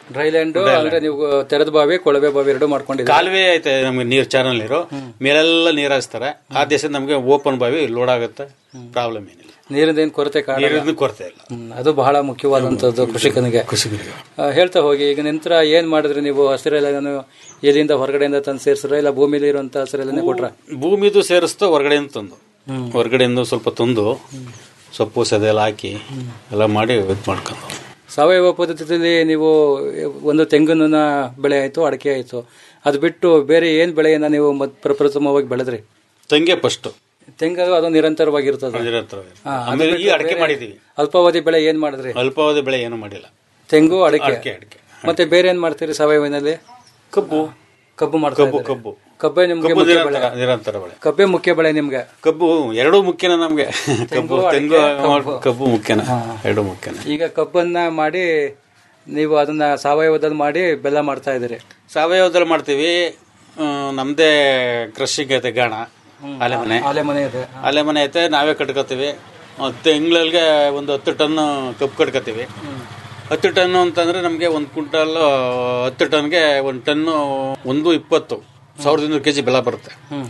P: dry land
Q: Dry land.
P: ಅಂದ್ರೆ ನೀವು ತೆರೆದ ಬಾವಿ ಕೊಳವೆ ಬಾವಿ ಎರಡು ಮಾಡ್ಕೊಂಡಿದ್ದೀರಿ
Q: ಕಾಲುವೆ ಐತೆ ನಮ್ಗೆ ನೀರ್ ಚಾನಲ್ ನೀರು ಮೇಲೆಲ್ಲ ನೀರ್ ಹಾಯಿಸ್ತಾರೆ ಆ ದೇಶದ ನಮ್ಗೆ ಓಪನ್ ಬಾವಿ ಲೋಡ್ ಆಗುತ್ತೆ ಪ್ರಾಬ್ಲಮ್ ಏನಿಲ್ಲ
P: ನೀರಿನ ಏನು ಕೊರತೆ ಕಾರಣ
Q: ನೀರಿನ ಕೊರತೆ ಇಲ್ಲ
P: ಹ್ಮ್, ಅದು ಬಹಳ ಮುಖ್ಯವಾದಂತದ್ದು ಕೃಷಿಕನಿಗೆ
Q: ಕೃಷಿಕರಿಗೆ
P: ಆ, ಹೇಳ್ತಾ ಹೋಗಿ ಈಗ ನಂತರ ಏನ್ ಮಾಡಿದ್ರಿ ನೀವು ಹಸಿರೆಲ್ಲ ಎಲ್ಲಿಂದ ಹೊರಗಡೆಯಿಂದ ತಂದು ಸೇರಿಸ್ರ ಇಲ್ಲ ಭೂಮಿಲಿ ಇರುವಂತ ಹಸಿರೆಲ್ಲನೇ ಕೊಟ್ರ
Q: ಭೂಮಿದು ಸೇರಿಸ್ತು ಹೊರಗಡೆಯಿಂದ ತಂದು ಹೊರಗಡೆಯಿಂದ ಸ್ವಲ್ಪ ತಂದು ಸೊಪ್ಪು ಸದೆಲ್ಲ ಹಾಕಿ ಎಲ್ಲ ಮಾಡಿ ಇದು ಮಾಡ್ಕೊಂಡು
P: ಸಾವಯವ ಪದ್ಧತಿಯಲ್ಲಿ ನೀವು ಒಂದು ತೆಂಗಿನ ಬೆಳೆ ಆಯ್ತು ಅಡಿಕೆ ಆಯ್ತು ಅದು ಬಿಟ್ಟು ಬೇರೆ ಏನ್ ಬೆಳೆಯನ್ನ ನೀವು ಮತ್ ಪ್ರಪ್ರಥಮವಾಗಿ ಬೆಳೆದ್ರಿ
Q: ತೆಂಗೆ ಫಸ್ಟ್
P: ತೆಂಗು ಅದು ನಿರಂತರವಾಗಿರ್ತದೆ
Q: ನಿರಂತರವಾಗಿ.
P: ಹಾ, ಅದು
Q: ಆಮೇಲೆ
P: ಬಿಟ್ಟು
Q: ಈ ಅಡಿಕೆ
P: ಬೇರೆ
Q: ಮಾಡಿದೀವಿ
P: ಅಲ್ಪಾವಧಿ ಬೆಳೆ ಏನ್ ಮಾಡಿದ್ರಿ
Q: ಅಲ್ಪಾವಧಿ ಬೆಳೆ ಏನು ಮಾಡಿಲ್ಲ
P: ತೆಂಗು ಅಡಿಕೆ
Q: ಅಡಿಕೆ ಅಡಿಕೆ
P: ಮತ್ತೆ ಬೇರೆ ಏನ್ ಮಾಡ್ತೀರಿ ಸಾವಯವನಲ್ಲಿ
Q: ಕಬ್ಬು
P: ಕಬ್ಬು ಮಾಡ್ತಾ
Q: ಕಬ್ಬು
P: ಇದ್ದೀರಿ.
Q: ಕಬ್ಬು
P: ಕಬ್ಬೆ ನಿಮ್ಗೆ
Q: ಕಬ್ಬು
P: ಮುಖ್ಯ
Q: ನಿರಂತರ
P: ಬೆಳೆ
Q: ನಿರಂತರ ಬೆಳೆ
P: ಕಬ್ಬೆ ಮುಖ್ಯ ಬೆಳೆ ನಿಮ್ಗೆ
Q: ಕಬ್ಬು ಎರಡೂ ಮುಖ್ಯನ ನಮ್ಗೆ ಕಬ್ಬು
P: ಅಡಿಕೆ,
Q: ತೆಂಗು
P: ಕಬ್ಬು.
Q: ಕಬ್ಬು ಮುಖ್ಯನ ಎರಡು ಮುಖ್ಯನ
P: ಈಗ ಕಬ್ಬನ್ನ ಮಾಡಿ ನೀವು ಅದನ್ನ ಸಾವಯವದಲ್ಲಿ ಮಾಡಿ ಬೆಲ್ಲ ಮಾಡ್ತಾ ಇದ್ದೀರಿ
Q: ಸಾವಯವದಲ್ಲಿ ಮಾಡ್ತೀವಿ ಆ, ನಮ್ದೇ ಕೃಷಿಗೆ ಐತೆ ಗಾಣ ಆಲೆ ಮನೆ
P: ಆಲೆ ಮನೆ ಇದೆ
Q: ಆಲೆ ಮನೆ ಐತೆ ನಾವೇ ಕಟ್ಕೋತೀವಿ ತಿಂಗಳಿಗೆ ಒಂದು ಹತ್ತು ಟನ್ ಕಬ್ಬು ಕಟ್ಕೋತೀವಿ ಹತ್ತು ಟನ್ನು ಅಂತಂದ್ರೆ ನಮಗೆ ಒಂದು ಕ್ವಿಂಟಲ್ ಹತ್ತು ಟನ್ಗೆ ಒಂದು ಟನ್ನು ಒಂದು ಇಪ್ಪತ್ತು ಸಾವಿರದ ಇನ್ನೂರು ಕೆ ಜಿ ಬೆಲ್ಲ ಬರುತ್ತೆ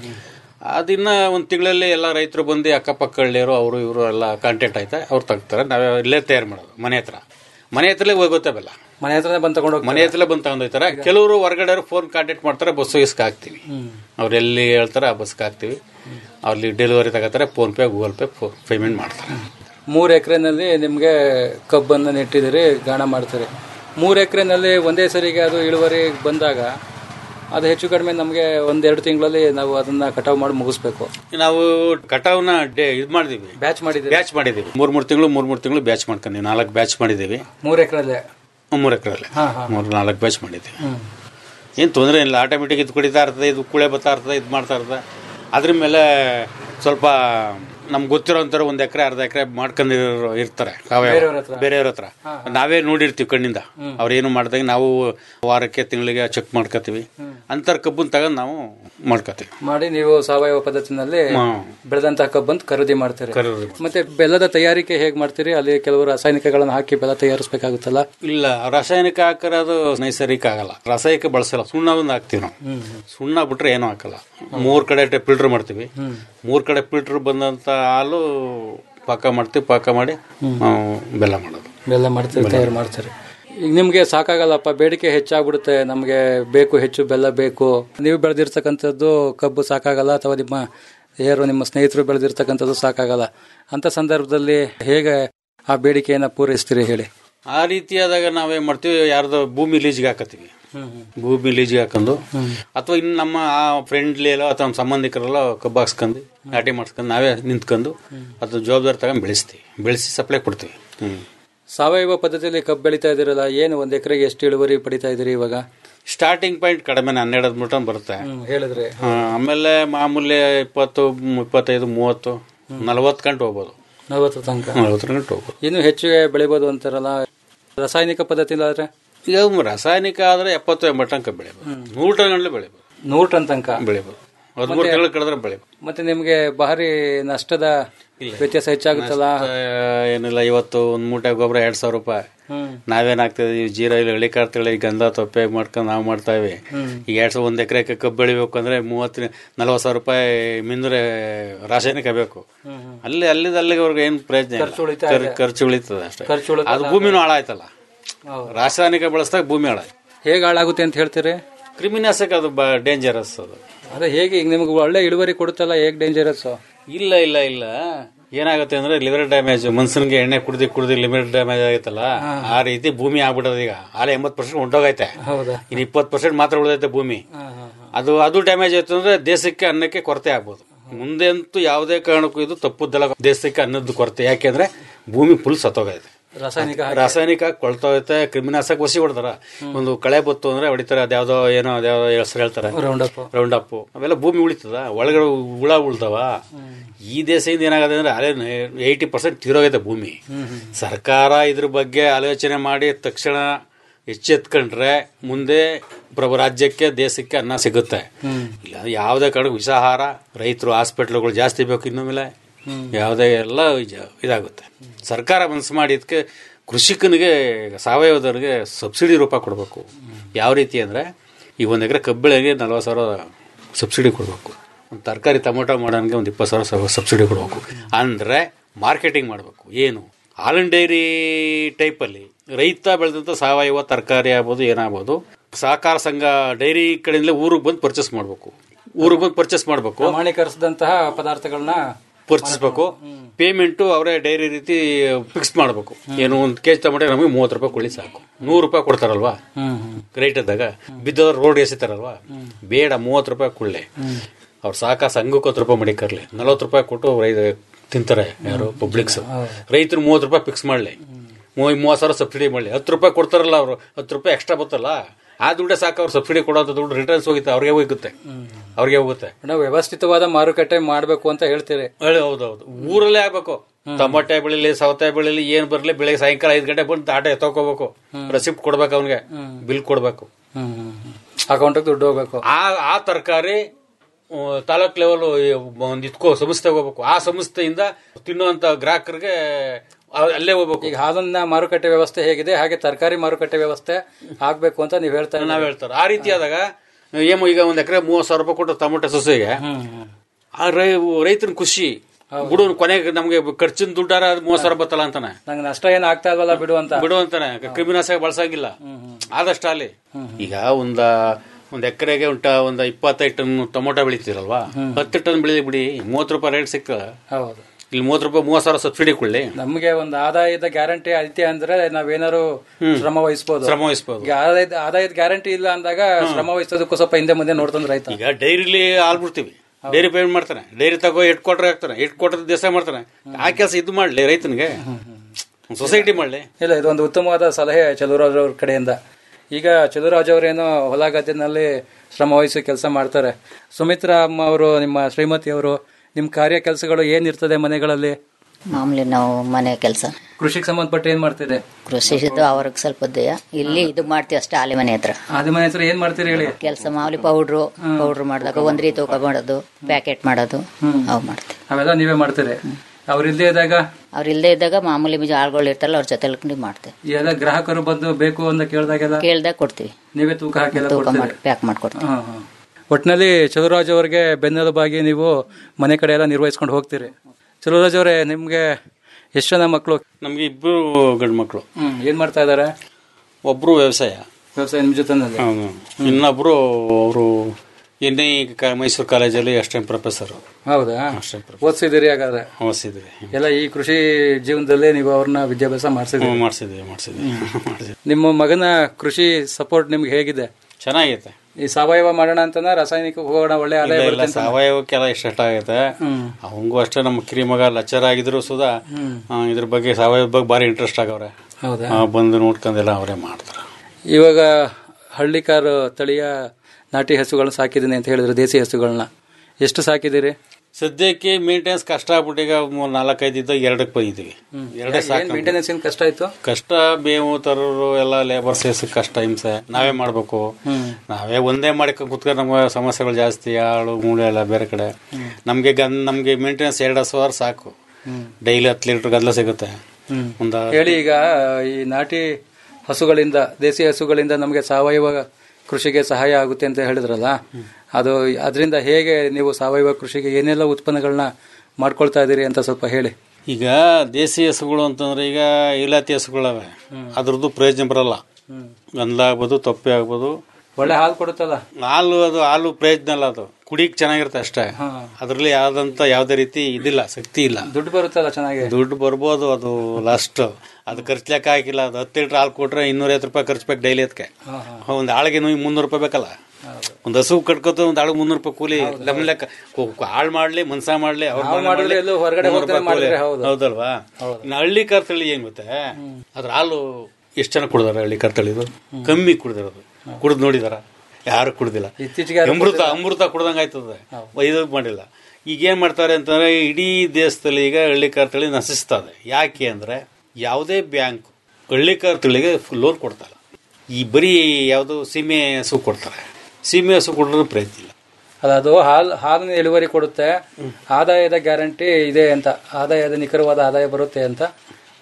Q: ಅದಿನ್ನ ಒಂದು ತಿಂಗಳಲ್ಲಿ ಎಲ್ಲ ರೈತರು ಬಂದು ಅಕ್ಕಪಕ್ಕ ಹಳ್ಳಿಯರು ಅವರು ಇವರು ಎಲ್ಲ ಕಾಂಟ್ಯಾಕ್ಟ್ ಐತೆ ಅವ್ರು ತೆಗ್ತಾರೆ ನಾವೇ ಇಲ್ಲೇ ತಯಾರು ಮಾಡೋದು ಮನೆ ಹತ್ರ ಮನೆ ಹತ್ರಲೇ ಹೋಗುತ್ತೆ ಬೆಲ್ಲ
P: ಮನೆ ಹತ್ರನೇ ಬಂದು ತಗೊಂಡು
Q: ಮನೆ ಹತ್ರಲೇ ಬಂದು ತಗೊಂಡೋಗ್ತಾರೆ ಕೆಲವರು ಹೊರಗಡೆ ಫೋನ್ ಕಾಂಟ್ಯಾಕ್ಟ್ ಮಾಡ್ತಾರೆ ಬಸ್ ಇಸ್ಕ ಹಾಕ್ತಿವಿ ಅವ್ರು ಎಲ್ಲಿ ಹೇಳ್ತಾರೆ ಆ ಬಸ್ಗೆ ಹಾಕ್ತಿವಿ ಅಲ್ಲಿ ಡೆಲಿವರಿ ತಗೋತಾರೆ PhonePe Google Pay payment ಮಾಡ್ತಾರೆ
P: ಮೂರು ಎಕರೆನಲ್ಲಿ ನಿಮಗೆ ಕಬ್ಬನ್ನು ನೆಟ್ಟಿದ್ದೀರಿ ಗಾಣ ಮಾಡ್ತೀರಿ ಮೂರು ಎಕರೆನಲ್ಲಿ ಒಂದೇ ಸರಿಗೆ ಅದು ಇಳುವರಿ ಬಂದಾಗ ಅದು ಹೆಚ್ಚು ಕಡಿಮೆ ನಮಗೆ ಒಂದೆರಡು ತಿಂಗಳಲ್ಲಿ ನಾವು ಅದನ್ನ ಕಟಾವು ಮಾಡಿ ಮುಗಿಸ್ಬೇಕು
Q: ನಾವು ಕಟಾವ್ನ ಡೇ ಇದು ಮಾಡಿದೀವಿ
P: ಬ್ಯಾಚ್ ಮಾಡಿದ್ದೀವಿ
Q: ಬ್ಯಾಚ್ ಮಾಡಿದೀವಿ ಮೂರ್ ಮೂರು ತಿಂಗಳು ಮೂರ್ ಮೂರು ತಿಂಗಳು ಬ್ಯಾಚ್ ಮಾಡ್ಕೊಂಡಿವಿ ನಾಲ್ಕು ಬ್ಯಾಚ್ ಮಾಡಿದೀವಿ
P: ಮೂರು ಎಕರೆಲ್ಲೇ
Q: ಮೂರು ಎಕರೆಲ್ಲಿ
P: ಹಾ, ಹಾ.
Q: ಮೂರು ನಾಲ್ಕು ಬ್ಯಾಚ್ ಮಾಡಿದ್ದೀವಿ ಏನು ತೊಂದರೆ ಇಲ್ಲ ಆಟೋಮೆಟಿಕ್ ಇದು ಕುಡಿತಾ ಇರ್ತದೆ ಇದು ಕುಳೆ ಬರ್ತಾ ಇರ್ತದೆ ಇದು ಮಾಡ್ತಾ ಇರ್ತದೆ ಅದ್ರ ಮೇಲೆ ಸ್ವಲ್ಪ ನಮ್ಗೆ ಗೊತ್ತಿರೋಂಥವ್ರು ಒಂದು ಎಕರೆ ಅರ್ಧ ಎಕರೆ ಮಾಡ್ಕೊಂಡಿರೋ ಇರ್ತಾರೆ
P: ಬೇರೆಯವ್ರ ಹತ್ರ?
Q: ಬೇರೆಯವ್ರ ಹತ್ರ ನಾವೇ ನೋಡಿರ್ತೀವಿ ಕಣ್ಣಿಂದ ಅವ್ರೇನು ಮಾಡ್ದಾಗ ನಾವು ವಾರಕ್ಕೆ ತಿಂಗಳಿಗೆ ಚೆಕ್ ಮಾಡ್ಕೋತೀವಿ ಅಂತರ ಕಬ್ಬನ್ ತಗೊಂಡು ನಾವು ಮಾಡ್ಕೋತೀವಿ
P: ಮಾಡಿ ನೀವು ಸಾವಯವ ಪದ್ಧತಿನಲ್ಲಿ
Q: ಹ್ಮ್.
P: ಬೆಳೆದಂತಹ ಕಬ್ಬನ್ನು ಖರೀದಿ ಮಾಡ್ತೀರಿ
Q: ಖರೀದಿ
P: ಮತ್ತೆ ಬೆಲ್ಲದ ತಯಾರಿಕೆ ಹೇಗೆ ಮಾಡ್ತೀರಿ ಅಲ್ಲಿ ಕೆಲವು ರಾಸಾಯನಿಕಗಳನ್ನು ಹಾಕಿ ಬೆಲ್ಲ ತಯಾರಿಸಬೇಕಾಗುತ್ತಲ್ಲ
Q: ಇಲ್ಲ ರಾಸಾಯನಿಕ ಹಾಕಿರೋದು ನೈಸರ್ಗಿಕ ಆಗಲ್ಲ ರಾಸಾಯನಿಕ ಬಳಸಲ್ಲ ಸುಣ್ಣ ಒಂದು ಹಾಕ್ತಿವಿ ನಾವು ಸುಣ್ಣ ಬಿಟ್ರೆ ಏನೂ ಹಾಕಲ್ಲ ಮೂರ್ ಕಡೆ ಫಿಲ್ಟರ್ ಮಾಡ್ತೀವಿ ಮೂರ್ ಕಡೆ ಫಿಲ್ಟರ್ ಬಂದಂತ ಹಾಲು ಪಾಕ ಮಾಡ್ತೀವಿ ಪಾಕ ಮಾಡಿ ನಾವು ಬೆಲ್ಲ ಮಾಡೋದು
P: ಬೆಲ್ಲ ಮಾಡ್ತೀರಿ ತಯಾರು ಮಾಡ್ತೀರಿ ಈಗ ನಿಮ್ಗೆ ಸಾಕಾಗಲ್ಲಪ್ಪ ಬೇಡಿಕೆ ಹೆಚ್ಚಾಗ್ಬಿಡುತ್ತೆ ನಮಗೆ ಬೇಕು ಹೆಚ್ಚು ಬೆಲ್ಲ ಬೇಕು ನೀವು ಬೆಳೆದಿರ್ತಕ್ಕಂಥದ್ದು ಕಬ್ಬು ಸಾಕಾಗಲ್ಲ ಅಥವಾ ನಿಮ್ಮ ಯಾರು ನಿಮ್ಮ ಸ್ನೇಹಿತರು ಬೆಳೆದಿರ್ತಕ್ಕಂಥದ್ದು ಸಾಕಾಗಲ್ಲ ಅಂತ ಸಂದರ್ಭದಲ್ಲಿ ಹೇಗೆ ಆ ಬೇಡಿಕೆಯನ್ನ ಪೂರೈಸ್ತೀರಿ ಹೇಳಿ
Q: ಆ ರೀತಿಯಾದಾಗ ನಾವೇನ್ ಮಾಡ್ತೀವಿ ಯಾರ್ದೋ ಭೂಮಿ ಲೀಜ್ಗೆ ಹಾಕತ್ತೀವಿ ಭೂಮಿ ಲೀಜ್ಗೆ ಹಾಕೊಂಡು ಅಥವಾ ಇನ್ನು ನಮ್ಮ ಆ ಫ್ರೆಂಡ್ಲಿ ಎಲ್ಲೋ ಅಥವಾ ನಮ್ಮ ಸಂಬಂಧಿಕರೆಲ್ಲ ಕಬ್ಬು ಹಾಕ್ಸ್ಕೊಂಡು ನಾಟಿ ಮಾಡಿಸ್ಕೊಂಡು ನಾವೇ ನಿಂತ್ಕೊಂಡು ಅದು ಜವಾಬ್ದಾರಿ ತಗೊಂಡು ಬೆಳೆಸ್ತೀವಿ ಬೆಳೆಸಿ ಸಪ್ಲೈ ಕೊಡ್ತೀವಿ ಹ್ಮ್
P: ಸಾವಯವ ಪದ್ಧತಿಯಲ್ಲಿ ಕಬ್ಬು ಬೆಳೀತಾ ಇದ್ದೀರಲ್ಲ ಏನು ಒಂದ್ ಎಕರೆಗೆ ಎಷ್ಟು ಇಳುವರಿ ಪಡಿತಾ ಇದ್ದೀರಿ ಇವಾಗ
Q: ಸ್ಟಾರ್ಟಿಂಗ್ ಪಾಯಿಂಟ್ ಕಡಿಮೆ ಹನ್ನೆರಡು ಮಟ್ಟ ಬರುತ್ತೆ
P: ಹೇಳಿದ್ರೆ
Q: ಆ, ಆಮೇಲೆ ಮಾಮೂಲಿ ಇಪ್ಪತ್ತು ಮ್, ಇಪ್ಪತ್ತೈದು ಮೂವತ್ತು ನಲವತ್ತು ಗಂಟೆ ಹೋಗ್ಬೋದು
P: ನಲವತ್ತು ತನಕ
Q: ನಲವತ್ತು ಗಂಟೆ ಹೋಗ್ಬೋದು
P: ಇನ್ನು ಹೆಚ್ಚಿಗೆ ಬೆಳಿಬೋದು ಅಂತಾರಲ್ಲ ರಾಸಾಯನಿಕ ಪದ್ಧತಿಯಲ್ಲಿ ಆದ್ರೆ
Q: ಈಗ ರಾಸಾಯನಿಕ ಆದ್ರೆ ಎಪ್ಪತ್ತು ಎಂಬತ್ತು ತನಕ ಬೆಳಿಬೋದು ನೂರು ಟನ್ ಗಂಟೆ ಬೆಳಿಬೋದು
P: ನೂರು ಟನ್ ತನಕ
Q: ಬೆಳಿಬೋದು ಹದಿಮೂರು ತಿಂಗಳು ಕಳೆದ್ರೆ ಬೆಳಿಬೋದು
P: ಮತ್ತೆ ನಿಮ್ಗೆ ಭಾರಿ ನಷ್ಟದ ವ್ಯತ್ಯಾಸ ಹೆಚ್ಚಾಗುತ್ತಲ್ಲ
Q: ಆ, ಏನಿಲ್ಲ ಇವತ್ತು ಒಂದ್ ಮೂಟೆ ಗೊಬ್ಬರ ಎರಡ್ ಸಾವಿರ ರೂಪಾಯಿ ನಾವೇನ್ ಹಾಕ್ತಿದೀವಿ ಜೀರಾ ಇಲ್ಲಿ ಹಳ್ಳಿ ತಳಿ ಗಂಧ ತೊಪ್ಪೆ ಮಾಡ್ಕೊಂಡು ನಾವು ಮಾಡ್ತಾವೆ ಈಗ ಎರಡ್ ಸಾವಿರ ಒಂದ್ ಎಕರೆ ಕಬ್ಬು ಬೆಳಿಬೇಕು ಅಂದ್ರೆ ಮೂವತ್ತು ನಲ್ವತ್ತು ಸಾವಿರ ರೂಪಾಯಿ ಮಿಂದ್ರೆ ರಾಸಾಯನಿಕ ಬೇಕು ಅಲ್ಲಿ ಅಲ್ಲಿಂದ ಅಲ್ಲಿಗೆ ಏನ್ ಪ್ರಯೋಜನ ಇಲ್ಲ.
P: ಖರ್ಚು ಉಳಿತಾಯ
Q: ಖರ್-
P: ಇದೆ.
Q: ಖರ್ಚು ಉಳಿತದೆ ಅಷ್ಟೇ
P: ಖರ್ಚು ಉಳಿತದೆ.
Q: ಅದು ಭೂಮಿನೂ ಹಾಳಾಯ್ತಲ್ಲ
P: ಹೌದು.
Q: ರಾಸಾಯನಿಕ ಬಳಸಿದಾಗ ಭೂಮಿ ಹಾಳಾಯ್ತು
P: ಹೇಗೆ ಹಾಳಾಗುತ್ತೆ ಅಂತ ಹೇಳ್ತೀರಿ
Q: ಕ್ರಿಮಿನಾಶಕ ಅದು ಡೇಂಜರಸ್ ಅದು
P: ಅದೇ ಹೇಗೆ ಈಗ ನಿಮ್ಗೆ ಒಳ್ಳೆ ಇಳುವರಿ ಕೊಡುತ್ತಲ್ಲ ಹೇಗೆ ಡೇಂಜರಸ್
Q: ಇಲ್ಲ ಇಲ್ಲ ಇಲ್ಲ ಏನಾಗುತ್ತೆ ಅಂದ್ರೆ ಲಿವರ್ ಡ್ಯಾಮೇಜ್ ಮನ್ಸನ್ಗೆ ಎಣ್ಣೆ ಕುಡ್ದಿ ಕುಡ್ದಿ ಲಿವರ್ ಡ್ಯಾಮೇಜ್ ಆಗೈತಲ್ಲ ಆ ರೀತಿ ಭೂಮಿ ಆಗ್ಬಿಟ್ಟದ ಈಗ ಆಲೆ ಎಂಬತ್ತು ಪರ್ಸೆಂಟ್ ಹೊಂಟೋಗೈತೆ
P: ಹೌದಾ
Q: ಇನ್ನು ಇಪ್ಪತ್ತು ಪರ್ಸೆಂಟ್ ಮಾತ್ರ ಉಳಿದೈತೆ ಭೂಮಿ ಅದು ಅದು ಡ್ಯಾಮೇಜ್ ಆಯ್ತು ಅಂದ್ರೆ ದೇಶಕ್ಕೆ ಅನ್ನಕ್ಕೆ ಕೊರತೆ ಆಗ್ಬೋದು ಮುಂದೆ ಅಂತೂ ಯಾವುದೇ ಕಾರಣಕ್ಕೂ ಇದು ತಪ್ಪುದಲ್ಲ ದೇಶಕ್ಕೆ ಅನ್ನದ ಕೊರತೆ ಯಾಕೆಂದ್ರೆ ಭೂಮಿ ಫುಲ್ ಸತ್ತೋಗೈತೆ
P: ರಾಸಾಯನಿಕ
Q: ರಾಸಾಯನಿಕ ಕೊಳ್ತೋಗೈತೆ ಕ್ರಿಮಿನಾಶಕ ಹೊಸಿ ಹೊಡ್ದಾರ ಒಂದು ಕಳೆ ಬತ್ತು ಅಂದ್ರೆ ಹೊಡಿತಾರೆ ಅದ್ಯಾವ್ದೋ ಏನೋ ಅದ್ಯಾವ್ದೋ ಹೆಸರು ಹೇಳ್ತಾರೆ
P: ರೌಂಡ್ ಅಪ್
Q: ರೌಂಡ್ ಅಪ್ ಅವೆಲ್ಲ ಭೂಮಿ ಉಳಿತದ ಒಳಗಡೆ ಹುಳ ಉಳ್ತಾವ ಈ ದೇಶದಿಂದ ಏನಾಗದೆ ಅಂದ್ರೆ ಅಲ್ಲೇ ಏಯ್ಟಿ ಪರ್ಸೆಂಟ್ ತೀರೋಗೈತೆ ಭೂಮಿ ಸರ್ಕಾರ ಇದ್ರ ಬಗ್ಗೆ ಆಲೋಚನೆ ಮಾಡಿ ತಕ್ಷಣ ಎಚ್ಚೆತ್ಕೊಂಡ್ರೆ ಮುಂದೆ ಪ್ರಭು ರಾಜ್ಯಕ್ಕೆ ದೇಶಕ್ಕೆ ಅನ್ನ ಸಿಗುತ್ತೆ ಇಲ್ಲ ಯಾವುದೇ ಕಾರಣಕ್ಕೂ ವಿಷಾಹಾರ ರೈತರು ಹಾಸ್ಪಿಟ್ಲ್ಗಳು ಜಾಸ್ತಿ ಬೇಕು ಇನ್ನು ಮೇಲೆ ಯಾವುದೇ ಎಲ್ಲ ಇಜ- ಇದಾಗುತ್ತೆ ಸರ್ಕಾರ ಮನಸ್ಸು ಮಾಡಿ ಇದಕ್ಕೆ ಕೃಷಿಕನಿಗೆ ಸಾವಯವದವ್ರಿಗೆ ಸಬ್ಸಿಡಿ ರೂಪ ಕೊಡಬೇಕು ಯಾವ ರೀತಿ ಅಂದರೆ ಈಗ ಒಂದು ಎಕರೆ ಕಬ್ಬಿಳೆಗೆ ನಲ್ವತ್ತು ಸಾವಿರ ಸಬ್ಸಿಡಿ ಕೊಡಬೇಕು ಒಂದು ತರಕಾರಿ ಟೊಮೊಟೊ ಮಾಡೋನಿಗೆ ಒಂದು ಇಪ್ಪತ್ತು ಸಾವಿರ ಸ- ಸಬ್ಸಿಡಿ ಕೊಡಬೇಕು ಅಂದರೆ ಮಾರ್ಕೆಟಿಂಗ್ ಮಾಡಬೇಕು ಏನು ಹಾಲನ್ ಡೈರಿ ಟೈಪಲ್ಲಿ ರೈತ ಬೆಳೆದಂಥ ಸಾವಯವ ತರಕಾರಿ ಆಗ್ಬೋದು ಏನಾಗ್ಬೋದು ಸಹಕಾರ ಸಂಘ ಡೈರಿ ಕಡೆಯಿಂದಲೇ ಊರಿಗೆ ಬಂದು ಪರ್ಚೇಸ್ ಮಾಡಬೇಕು ಊರಿಗೆ ಬಂದು ಪರ್ಚೇಸ್ ಮಾಡಬೇಕು
P: ಪ್ರಮಾಣೀಕರಿಸಿದಂತಹ ಪದಾರ್ಥಗಳನ್ನ
Q: ಪರ್ಚಿಸ್ಬೇಕು ಪೇಮೆಂಟು ಅವರೇ ಡೈರಿ ರೀತಿ ಫಿಕ್ಸ್ ಮಾಡಬೇಕು ಏನು ಒಂದು ಕೆಜಿ ಟೊಮೆಟೊ ನಮಗೆ ಮೂವತ್ತು ರೂಪಾಯಿ ಕೊಳ್ಳಿ ಸಾಕು ನೂರು ರೂಪಾಯಿ ಕೊಡ್ತಾರಲ್ವಾ ರೇಟ್ ಇದ್ದಾಗ ಬಿದ್ದವ್ರು ರೋಡ್ ಎಸಿತಾರಲ್ವಾ ಬೇಡ ಮೂವತ್ತು ರೂಪಾಯಿ ಕೊಳ್ಳಿ ಅವ್ರು ಸಾಕ ಸಂಘಕ್ಕೆ ಹತ್ತು ರೂಪಾಯಿ ಮಡಿಕರ್ಲಿ ನಲ್ವತ್ತು ರೂಪಾಯಿ ಕೊಟ್ಟು ರೈತ ತಿಂತಾರೆ ಯಾರು ಪಬ್ಲಿಕ್ಸ್ ರೈತರು ಮೂವತ್ತು ರೂಪಾಯಿ ಫಿಕ್ಸ್ ಮಾಡಲಿ ಮೂವ ಮೂವತ್ತು ಸಾವಿರ ಸಬ್ಸಿಡಿ ಮಾಡಲಿ ಹತ್ತು ರೂಪಾಯಿ ಕೊಡ್ತಾರಲ್ಲ ಅವರು ಹತ್ತು ರೂಪಾಯಿ ಎಕ್ಸ್ಟ್ರಾ ಬರ್ತಲ್ಲ ಆ ದುಡ್ಡೇ ಸಾಕು ಅವ್ರು ಸಬ್ಸಿಡಿ ಕೊಡೋಂಥ ದುಡ್ಡು ರಿಟರ್ನ್ಸ್ ಹೋಗುತ್ತೆ ಅವ್ರಿಗೆ ಹೋಗುತ್ತೆ ಅವ್ರಿಗೆ ಹೋಗುತ್ತೆ
P: ನಾವು ವ್ಯವಸ್ಥಿತವಾದ ಮಾರುಕಟ್ಟೆ ಮಾಡಬೇಕು ಅಂತ ಹೇಳ್ತೀರಿ
Q: ಹೇಳಿ ಹೌದೌದು ಊರಲ್ಲೇ ಆಗ್ಬೇಕು ಟೊಮೊಟೆ ಬೆಳಿಲಿ ಸೌತೆ ಬೆಳಿಲಿ ಏನ್ ಬರ್ಲಿ ಬೆಳಿಗ್ಗೆ ಸಾಯಂಕಾಲ ಐದು ಗಂಟೆ ಬಂದು ಆಟ ಎತ್ತಕೋಬೇಕು ರೆಸಿಪ್ಟ್ ಕೊಡ್ಬೇಕು ಅವನಿಗೆ ಬಿಲ್ ಕೊಡ್ಬೇಕು
P: ಅಕೌಂಟಿಗೆ ದುಡ್ಡು ಹೋಗ್ಬೇಕು
Q: ಆ ಆ ತರಕಾರಿ ತಾಲೂಕ್ ಲೆವೆಲ್ ಒಂದು ಇದ್ಕೋ ಸಂಸ್ಥೆಗೆ ಹೋಗ್ಬೇಕು ಆ ಸಂಸ್ಥೆಯಿಂದ ತಿನ್ನುವಂತ ಗ್ರಾಹಕರಿಗೆ ಅ- ಅಲ್ಲೇ ಹೋಗ್ಬೇಕು
P: ಈಗ ಹಾಲನ್ನ ಮಾರುಕಟ್ಟೆ ವ್ಯವಸ್ಥೆ ಹೇಗಿದೆ ಹಾಗೆ ತರಕಾರಿ ಮಾರುಕಟ್ಟೆ ವ್ಯವಸ್ಥೆ ಆಗ್ಬೇಕು ಅಂತ ನೀವು ಹೇಳ್ತಾ
Q: ನಾವ್ ಹೇಳ್ತಾರೆ ಆ ರೀತಿ ಆದಾಗ ಏನು ಈಗ ಒಂದ್ ಎಕರೆ ಮೂವತ್ ಸಾವಿರ ರೂಪಾಯಿ ಕೊಟ್ಟು ಟೊಮೊಟೊ ಸೊಸೆಗೆ ಆ ರೈ ರೈತನ ಖುಷಿ ಬಿಡು ಕೊನೆಗೆ ನಮ್ಗೆ ಖರ್ಚಿನ ದುಡ್ಡಾರ ಮೂವತ್ ಸಾವಿರ ಬತ್ತಲ್ಲ ಅಂತಾನೆ
P: ನಂಗೆ ನಷ್ಟ ಏನು ಆಗ್ತಾ ಇಲ್ವಲ್ಲ ಬಿಡು ಅಂತ
Q: ಬಿಡು ಅಂತಾನೆ ಕ್ರಿಮಿನಾಶಕ ಬಳಸಂಗಿಲ್ಲ ಆದಷ್ಟು ಅಲ್ಲಿ ಈಗ ಒಂದ ಒಂದ್ ಎಕರೆಗೆ ಉಂಟ ಒಂದ್ ಇಪ್ಪತ್ತೈದು ಟನ್ ಟೊಮೊಟೊ ಬೆಳಿತೀರಲ್ವಾ ಹತ್ತು ಟನ್ ಬೆಳಿ ಬಿಡಿ ಮೂವತ್ತು ರೂಪಾಯಿ ರೇಟ್ ಸಿಗ್ತದ
P: ಹೌದು
Q: ಇಲ್ಲಿ ಮೂವತ್ತು ರೂಪಾಯಿ ಮೂವತ್ ಸಾವಿರ ಸಬ್ಸಿಡಿ ಕೊಳ್ಳಿ
P: ನಮ್ಗೆ ಒಂದು ಆದಾಯದ ಗ್ಯಾರಂಟಿ ಐತೆ ಅಂದ್ರೆ ನಾವೇನಾರು ಶ್ರಮ ವಹಿಸಬಹುದು
Q: ಶ್ರಮ ವಹಿಸ್ಬೋದು.
P: ಆದಾಯದ ಆದಾಯದ ಗ್ಯಾರಂಟಿ ಇಲ್ಲ ಅಂದಾಗ ಶ್ರಮ ವಹಿಸೋದಕ್ಕೂ ಸ್ವಲ್ಪ ಹಿಂದೆ ಮುಂದೆ ನೋಡ್ತಾನೆ ರೈತ
Q: ಈಗ ಡೈರಿಲಿ ಹಾಲ್ ಬಿಡ್ತೀವಿ ಡೈರಿ ಪೇಮೆಂಟ್ ಮಾಡ್ತಾನೆ ಡೈರಿ ತಗೋ ಎಟ್ ಕೊಟ್ರೆ ಹಾಕ್ತಾನೆ ಎಟ್ ಕೊಟ್ರೆ ದಿವಸ ಮಾಡ್ತಾನೆ ಆ ಕೆಲಸ ಇದು ಮಾಡ್ಲಿ ರೈತನಿಗೆ ಸೊಸೈಟಿ ಮಾಡ್ಲಿ
P: ಇಲ್ಲ ಇದೊಂದು ಉತ್ತಮವಾದ ಸಲಹೆ ಚಲುವರಾಜ್ ಅವ್ರ ಕಡೆಯಿಂದ ಈಗ ಚಲುವರಾಜ್ ಅವರೇನೋ ಹೊಲ ಗದ್ದೆನಲ್ಲಿ ಶ್ರಮ ವಹಿಸಿ ಕೆಲಸ ಮಾಡ್ತಾರೆ ಸುಮಿತ್ರಾ ಅಮ್ಮ ಅವರು ನಿಮ್ಮ ಶ್ರೀಮತಿ ಅವರು ನಿಮ್ಮ ಕಾರ್ಯ ಕೆಲಸಗಳು ಏನಿರ್ತದೆ ಮನೆಗಳಲ್ಲಿ
R: ಮಾಮೂಲಿ ನಾವು ಮನೆ ಕೆಲಸ
P: ಕೃಷಿಗೆ ಸಂಬಂಧಪಟ್ಟ ಏನ್ ಮಾಡ್ತೀರಿ
R: ಕೃಷಿದು ಅವ್ರಿಗೆ ಸ್ವಲ್ಪ ದಯ ಇಲ್ಲಿ ಇದು ಮಾಡ್ತೀವಿ ಅಷ್ಟೇ ಆಲಿ ಮನೆ ಹತ್ರ
P: ಆದಿ ಮನೆ ಹತ್ರ ಏನ್ ಮಾಡ್ತೀರಿ ಹೇಳಿ
R: ಕೆಲಸ ಮಾಮೂಲಿ ಪೌಡ್ರು ಪೌಡ್ರ್ ಮಾಡಿದಾಗ ಒಂದ್ ರೀತಿ ತೂಕ ಮಾಡೋದು ಪ್ಯಾಕೆಟ್ ಮಾಡೋದು ಅವು ಮಾಡ್ತೀವಿ
P: ಅವೆಲ್ಲ ನೀವೇ ಮಾಡ್ತೀರಿ ಅವ್ರಿಲ್ದೇ ಇದ್ದಾಗ
R: ಅವ್ರು ಇಲ್ಲದೆ ಇದ್ದಾಗ ಮಾಮೂಲಿ ಬೀಜ ಆಳ್ಗಳು ಇರ್ತಾರಲ್ಲ ಅವ್ರ ಜೊತೆ ಮಾಡ್ತೀವಿ
P: ಎಲ್ಲ ಗ್ರಾಹಕರು ಬಂದು ಬೇಕು ಅಂತ ಕೇಳಿದಾಗೆಲ್ಲ
R: ಕೇಳ್ದಾಗ ಕೊಡ್ತೀವಿ
P: ನೀವೇ ತೂಕ ಹಾಕಿ ಎಲ್ಲ
R: ತೂಕ
P: ಕೊಡ್ತೀರಿ?
R: ಮಾಡಿ ಪ್ಯಾಕ್ ಮಾಡ್ಕೊಡ್ತೀವಿ
P: ಹಾ, ಹಾ. ಒಟ್ನಲ್ಲಿ ಚಲುವರಾಜ್ ಅವರಿಗೆ ಬೆನ್ನೆಲುಬಾಗಿ ನೀವು ಮನೆ ಕಡೆ ಎಲ್ಲ ನಿರ್ವಹಿಸ್ಕೊಂಡು ಹೋಗ್ತೀರಿ ಚಲುವರಾಜ್ ಅವರೇ ನಿಮ್ಗೆ ಎಷ್ಟು ಜನ ಮಕ್ಕಳು
Q: ನಮ್ಗೆ ಇಬ್ರು ಗಂಡು ಮಕ್ಕಳು
P: ಹ್ಮ್ ಏನ್ ಮಾಡ್ತಾ ಇದಾರೆ
Q: ಒಬ್ರು ವ್ಯವಸಾಯ
P: ವ್ಯವಸಾಯ ನಿಮ್ ಜೊತೆನಲ್ಲಿ
Q: ಹೌದು. ಇನ್ನೊಬ್ರು ಅವರು ಎನ್ ಐ ಮೈಸೂರು ಕಾಲೇಜಲ್ಲಿ ಅಸ್ಟೆಂಟ್ ಪ್ರೊಫೆಸರ್
P: ಹೌದಾ ಓದಿಸಿದಿರಿ ಹಾಗಾದ್ರೆ
Q: ಓದಿಸಿದ್ರಿ
P: ಎಲ್ಲ ಈ ಕೃಷಿ ಜೀವನದಲ್ಲೇ ನೀವು ಅವ್ರನ್ನ ವಿದ್ಯಾಭ್ಯಾಸ ಮಾಡಿಸಿದ್ರಿ
Q: ಮಾಡಿಸಿದ್ವಿ ಮಾಡಿಸಿದ್ವಿ
P: ನಿಮ್ಮ ಮಗನ ಕೃಷಿ ಸಪೋರ್ಟ್ ನಿಮ್ಗೆ ಹೇಗಿದೆ
Q: ಚೆನ್ನಾಗೈತೆ
P: ಈ ಸಾವಯವ ಮಾಡೋಣ ಅಂತನ ರಾಸಾಯನಿಕ ಹೋಗೋಣ ಒಳ್ಳೆ ಆದಾಯ
Q: ಇಲ್ಲ, ಇಲ್ಲ
P: ಬರುತ್ತೆ ಅಂತ
Q: ಸಾವಯವಕ್ಕೆಲ್ಲ ಇಷ್ಟ ಇಷ್ಟ ಆಗೈತೆ ಅವಂಗೂ ಅಷ್ಟೇ ನಮ್ಮ ಕಿರಿ ಮಗ ಲಚ್ಚರ್ ಆಗಿದ್ರು ಸುಧಾ ಆ, ಇದ್ರ ಬಗ್ಗೆ ಸಾವಯವ ಬಗ್ಗೆ ಭಾರಿ ಇಂಟ್ರೆಸ್ಟ್ ಆಗವ್ರೆ
P: ಹೌದಾ
Q: ಆ, ಬಂದು ನೋಡ್ಕೊಂಡೆಲ್ಲ ಅವರೇ ಮಾಡ್ತಾರೆ
P: ಇವಾಗ ಹಳ್ಳಿಕಾರ್ ತಳಿಯ ನಾಟಿ ಹಸುಗಳನ್ನ ಸಾಕಿದ್ದೀನಿ ಅಂತ ಹೇಳಿದ್ರು ದೇಸಿ ಹಸುಗಳನ್ನ ಎಷ್ಟು ಸಾಕಿದಿರಿ
Q: ಸದ್ಯಕ್ಕೆ ಮೇಂಟೆನೆನ್ಸ್ ಕಷ್ಟ ಆಗ್ಬಿಟ್ಟು ಈಗ ಮೂರ್ ನಾಲ್ಕೈದು ಇದ್ದ ಎರಡಕ್ಕೆ ಬಂದಿದ್ದೀವಿ ಎರಡೇ ಸಾಕು
P: ಮೇಂಟೆನೆನ್ಸ್ ಏನ್ ಕಷ್ಟ ಆಯ್ತು
Q: ಕಷ್ಟ ಬೇವು ತರೋರು ಎಲ್ಲ ಲೇಬರ್ ಸೇರ್ಸ್ ಕಷ್ಟ ಹಿಂಸೆ ನಾವೇ ಮಾಡ್ಬೇಕು ನಾವೇ ಒಂದೇ ಮಾಡ್ಕೊಂಡು ಕುತ್ಕೊಂಡು ನಮ್ಗೆ ಸಮಸ್ಯೆಗಳು ಜಾಸ್ತಿ ಆಳು ಮೂಳೆ ಎಲ್ಲ ಬೇರೆ ಕಡೆ ನಮ್ಗೆ ಗನ್ ನಮ್ಗೆ ಮೇಂಟೆನೆನ್ಸ್ ಎರಡು ಸಾವಿರ ಸಾಕು ಡೈಲಿ ಹತ್ತು ಲೀಟರ್ ಗದ್ದಲ ಸಿಗುತ್ತೆ ಒಂದು
P: ಹೇಳಿ ಈಗ ಈ ನಾಟಿ ಹಸುಗಳಿಂದ ದೇಸಿ ಹಸುಗಳಿಂದ ನಮಗೆ ಸಾವಯವ ಕೃಷಿಗೆ ಸಹಾಯ ಆಗುತ್ತೆ ಅಂತ ಹೇಳಿದ್ರಲ್ಲ ಅದು ಅದರಿಂದ ಹೇಗೆ ನೀವು ಸಾವಯವ ಕೃಷಿಗೆ ಏನೆಲ್ಲ ಉತ್ಪನ್ನಗಳನ್ನ ಮಾಡ್ಕೊಳ್ತಾ ಇದ್ದೀರಿ ಅಂತ ಸ್ವಲ್ಪ ಹೇಳಿ
Q: ಈಗ ದೇಸಿ ಹಸುಗಳು ಅಂತಂದ್ರೆ ಈಗ ಇಲಾತಿ ಹಸುಗಳವೆ ಅದ್ರದ್ದು ಪ್ರಯೋಜನ ಬರಲ್ಲ ಗಂಧ ಆಗ್ಬೋದು ತೊಪ್ಪೆ ಆಗ್ಬೋದು
P: ಒಳ್ಳೆ ಹಾಲು ಕೊಡುತ್ತಲ್ಲ
Q: ಹಾಲು ಅದು ಹಾಲು ಪ್ರಯೋಜನ ಅಲ್ಲ ಅದು ಕುಡಿಯಕ್ ಚೆನ್ನಾಗಿರುತ್ತೆ ಅಷ್ಟೇ ಅದ್ರಲ್ಲಿ ಯಾವ್ದಂತ ಯಾವ್ದೇ ರೀತಿ ಇದಿಲ್ಲ ಶಕ್ತಿ ಇಲ್ಲ
P: ದುಡ್ಡು ಬರುತ್ತಲ್ಲ ಚೆನ್ನಾಗಿ
Q: ದುಡ್ಡು ಬರ್ಬೋದು ಅದು ಲಾಸ್ಟ್ ಅದು ಖರ್ಚ್ಲೆಕ್ಕ ಹಾಕಿಲ್ಲ ಅದು ಹತ್ತು ಲೀಟರ್ ಹಾಲು ಕೊಟ್ರೆ ಇನ್ನೂರೈವತ್ತು ರೂಪಾಯಿ ಖರ್ಚು ಬೇಕು ಡೈಲಿ ಅದಕ್ಕೆ ಒಂದು ಆಳಿಗೆ ನೀವು ಮುನ್ನೂರು ರೂಪಾಯಿ ಬೇಕಲ್ಲ ಒಂದು ಹಸು ಕಟ್ಕೋತ ಒಂದು ಆಳಿಗೆ ಮುನ್ನೂರು ರೂಪಾಯಿ ಕೂಲಿ ನಮ್ಮ ಲೆಕ್ಕ ಹಾಳು ಮಾಡ್ಲಿ ಮನ್ಸ ಮಾಡ್ಲಿ ಅವ್ರ
P: ನಾವು ಮಾಡಿದ್ರೆ ಎಲ್ಲೋ ಹೊರಗಡೆ ಹೋಗ್ತಾರೆ ಮಾಡಿದ್ರೆ ಹೌದು.
Q: ಹೌದಲ್ವಾ ಇನ್ನು ಹಳ್ಳಿ ಕರ್ತಳಿ ಏನ್ ಗೊತ್ತಾ ಅದ್ರ ಹಾಲು ಎಷ್ಟು ಜನ ಕುಡ್ದಾರ ಹಳ್ಳಿ ಕರ್ತಳಿದು ಕಮ್ಮಿ ಕುಡ್ದಿರೋದು ಕುಡ್ದು ನೋಡಿದಾರ ಯಾರು ಕುಡ್ದಿಲ್ಲ
P: ಇತ್ತೀಚೆಗೆ ಯಾರು
Q: ಅಮೃತ ಅಮೃತ ಕುಡ್ದಂಗ ಆಯ್ತದೆ ಇದು ಮಾಡಿಲ್ಲ ಈಗ ಏನ್ ಮಾಡ್ತಾರೆ ಅಂತಂದ್ರೆ ಇಡೀ ದೇಶದಲ್ಲಿ ಈಗ ಹಳ್ಳಿ ಕರ್ತಳಿ ನಶಿಸ್ತದೆ ಯಾಕೆ ಅಂದ್ರೆ ಯಾವುದೇ ಬ್ಯಾಂಕ್ ಹಳ್ಳಿ ಕರ್ತಳಿಗೆ ಲೋನ್ ಕೊಡ್ತಾರೆ ಈ ಬರೀ ಯಾವುದು ಸೀಮೆ ಹಸು ಕೊಡ್ತಾರೆ ಸೀಮೆ ಹಸು ಕೊಡೋದು ಪ್ರಯತ್ನ ಇಲ್ಲ
P: ಅಲ್ಲ ಅದು ಹಾಲ್ ಹಾಲಿನ ಇಳುವರಿ ಕೊಡುತ್ತೆ ಆದಾಯದ ಗ್ಯಾರಂಟಿ ಇದೆ ಅಂತ ಆದಾಯದ ನಿಖರವಾದ ಆದಾಯ ಬರುತ್ತೆ ಅಂತ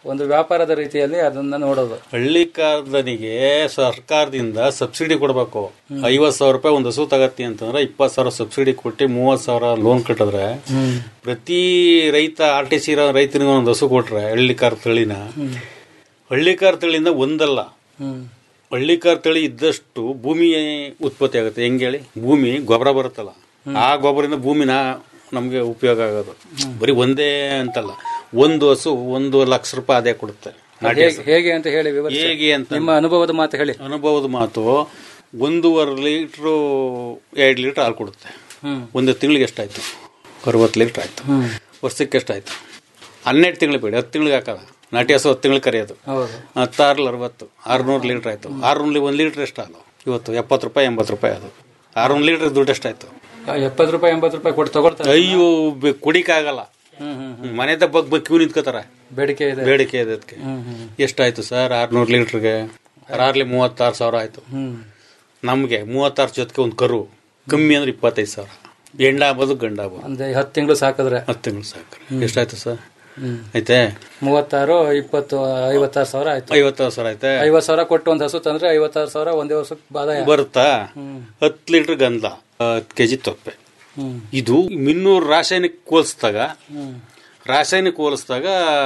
P: ಒಂದು ವ್ಯಾಪಾರದ ರೀತಿಯಲ್ಲಿ ಅದನ್ನ ನೋಡೋದು
Q: ಹಳ್ಳಿಕಾರದನಿಗೆ ಸರ್ಕಾರದಿಂದ ಸಬ್ಸಿಡಿ ಕೊಡಬೇಕು ಐವತ್ ಸಾವಿರ ರೂಪಾಯಿ ಒಂದು ಹಸು ತಗತ್ತಿ ಅಂತಂದ್ರೆ ಇಪ್ಪತ್ತು ಸಾವಿರ ಸಬ್ಸಿಡಿ ಕೊಟ್ಟು ಮೂವತ್ ಸಾವಿರ ಲೋನ್ ಕಟ್ಟಿದ್ರೆ ಪ್ರತಿ ರೈತ ಆರ್ ಟಿ ಸಿ ಇರೋ ರೈತನಿಗೆ ಒಂದು ಹಸು ಕೊಟ್ರೆ ಹಳ್ಳಿಕಾರ ತಳಿನ ಹಳ್ಳಿಕಾರ ತಳಿಯಿಂದ ಒಂದಲ್ಲ ಹಳ್ಳಿಕಾರ ತಳಿ ಇದ್ದಷ್ಟು ಭೂಮಿ ಉತ್ಪತ್ತಿ ಆಗುತ್ತೆ ಹೆಂಗೆ ಹೇಳಿ ಭೂಮಿ ಗೊಬ್ಬರ ಬರುತ್ತಲ್ಲ ಆ ಗೊಬ್ಬರದಿಂದ ಭೂಮಿನ ನಮಗೆ ಉಪಯೋಗ ಆಗೋದು ಬರೀ ಒಂದೇ ಅಂತಲ್ಲ ಒಂದು ಹಸು ಒಂದು ಲಕ್ಷ ರೂಪಾಯಿ ಆದಾಯ ಕೊಡುತ್ತೆ ನಾಟಿ
P: ಹೇಗೆ
Q: ಹಸು.
P: ಹೇಗೆ ಅಂತ ಹೇಳಿ ವಿವರಿಸಿ.
Q: ಹೇಗೆ ಅಂತ
P: ನಿಮ್ಮ ಅನುಭವದ ಮಾತು ಹೇಳಿ
Q: ಅನುಭವದ ಮಾತು ಒಂದೂವರೆ ಲೀಟ್ರು ಎರಡು ಲೀಟರ್ ಹಾಲು ಕೊಡುತ್ತೆ ಒಂದು ತಿಂಗಳಿಗೆ ಎಷ್ಟಾಯ್ತು ಅರವತ್ತು ಲೀಟರ್ ಆಯ್ತು ವರ್ಷಕ್ಕೆ ಎಷ್ಟಾಯ್ತು ಹನ್ನೆರಡು ತಿಂಗಳು ಬೇಡ ಹತ್ತು ತಿಂಗಳಿಗೆ ಹಾಕದ ನಾಟಿ ಹಸು ಹತ್ತು ತಿಂಗಳಿಗೆ ಕರೆಯೋದು
P: ಹೌದು
Q: ಹತ್ತಾರಲ್ಲಿ ಅರವತ್ತು ಆರುನೂರು ಲೀಟ್ರ್ ಆಯ್ತು ಆರುನೂರಲ್ಲಿ ಒಂದು ಲೀಟ್ರ್ ಎಷ್ಟು ಹಾಲು ಇವತ್ತು ಎಪ್ಪತ್ತು ರೂಪಾಯಿ ಎಂಬತ್ತು ರೂಪಾಯಿ ಅದು ಆರುನೂರು ಲೀಟ್ರ್ ದುಡ್ಡು ಎಷ್ಟಾಯ್ತು
P: ಎಪ್ಪತ್ತು ರೂಪಾಯಿ ಎಂಬತ್ತು ರೂಪಾಯಿ ಕೊಟ್ಟು ತಗೊಳ್ತಾರೆ
Q: ಅಯ್ಯೋ ಬೆ- ಕುಡಿಕಾಗಲ್ಲ ಮನೆ ಬಗ್ಗೆ ಬಗ್ಗೆ ಕ್ಯೂ ನಿಂತ್ಕೋತಾರೆ
P: ಬೇಡಿಕೆ ಇದೆ
Q: ಬೇಡಿಕೆ ಇದೆ ಅದಕ್ಕೆ ಎಷ್ಟಾಯ್ತು ಸರ್ ಆರ್ನೂರು ಲೀಟ್ರಿಗೆ ಆರ್ಲಿ ಮೂವತ್ತಾರು ಸಾವಿರ ಆಯ್ತು
P: ಹ್ಮ್
Q: ನಮಗೆ ಮೂವತ್ತಾರು ಜೊತೆಗೆ ಒಂದು ಕರು ಕಮ್ಮಿ ಅಂದ್ರೆ ಇಪ್ಪತ್ತೈದು ಸಾವಿರ ಹೆಂಡ ಆಗ್ಬೋದು ಗಂಡ ಆಗ್ಬೋದು
P: ಅಂದ್ರೆ ಹತ್ತು ತಿಂಗಳು ಸಾಕಿದ್ರೆ
Q: ಹತ್ತು ತಿಂಗಳು ಸಾಕು ಎಷ್ಟಾಯ್ತು ಸರ್
P: ಹ್ಮ್.
Q: ಐತೆ
P: ಮೂವತ್ತಾರು ಇಪ್ಪತ್ತು ಐವತ್ತಾರು ಸಾವಿರ ಆಯ್ತು
Q: ಐವತ್ತಾರು ಸಾವಿರ ಐತೆ
P: ಐವತ್ತು ಸಾವಿರ ಕೊಟ್ಟು ಒಂದು ಹಸು ತಂದ್ರೆ ಐವತ್ತಾರು ಸಾವಿರ ಒಂದೇ ವರ್ಷಕ್ಕೆ ಆದಾಯ
Q: ಬರುತ್ತಾ ಹತ್ತು ಲೀಟರ್ ಗಂಧ ಹತ್ತು ಕೆಜಿ ತೊಪ್ಪೆ
P: ಹ್ಮ್.
Q: ಇದು ಮಿನ್ನೂರು ರಾಸಾಯನಿಕ ಹೋಲಿಸಿದಾಗ
P: ಹ್ಮ್.
Q: ರಾಸಾಯನಿಕ ಹೋಲಿಸಿದಾಗ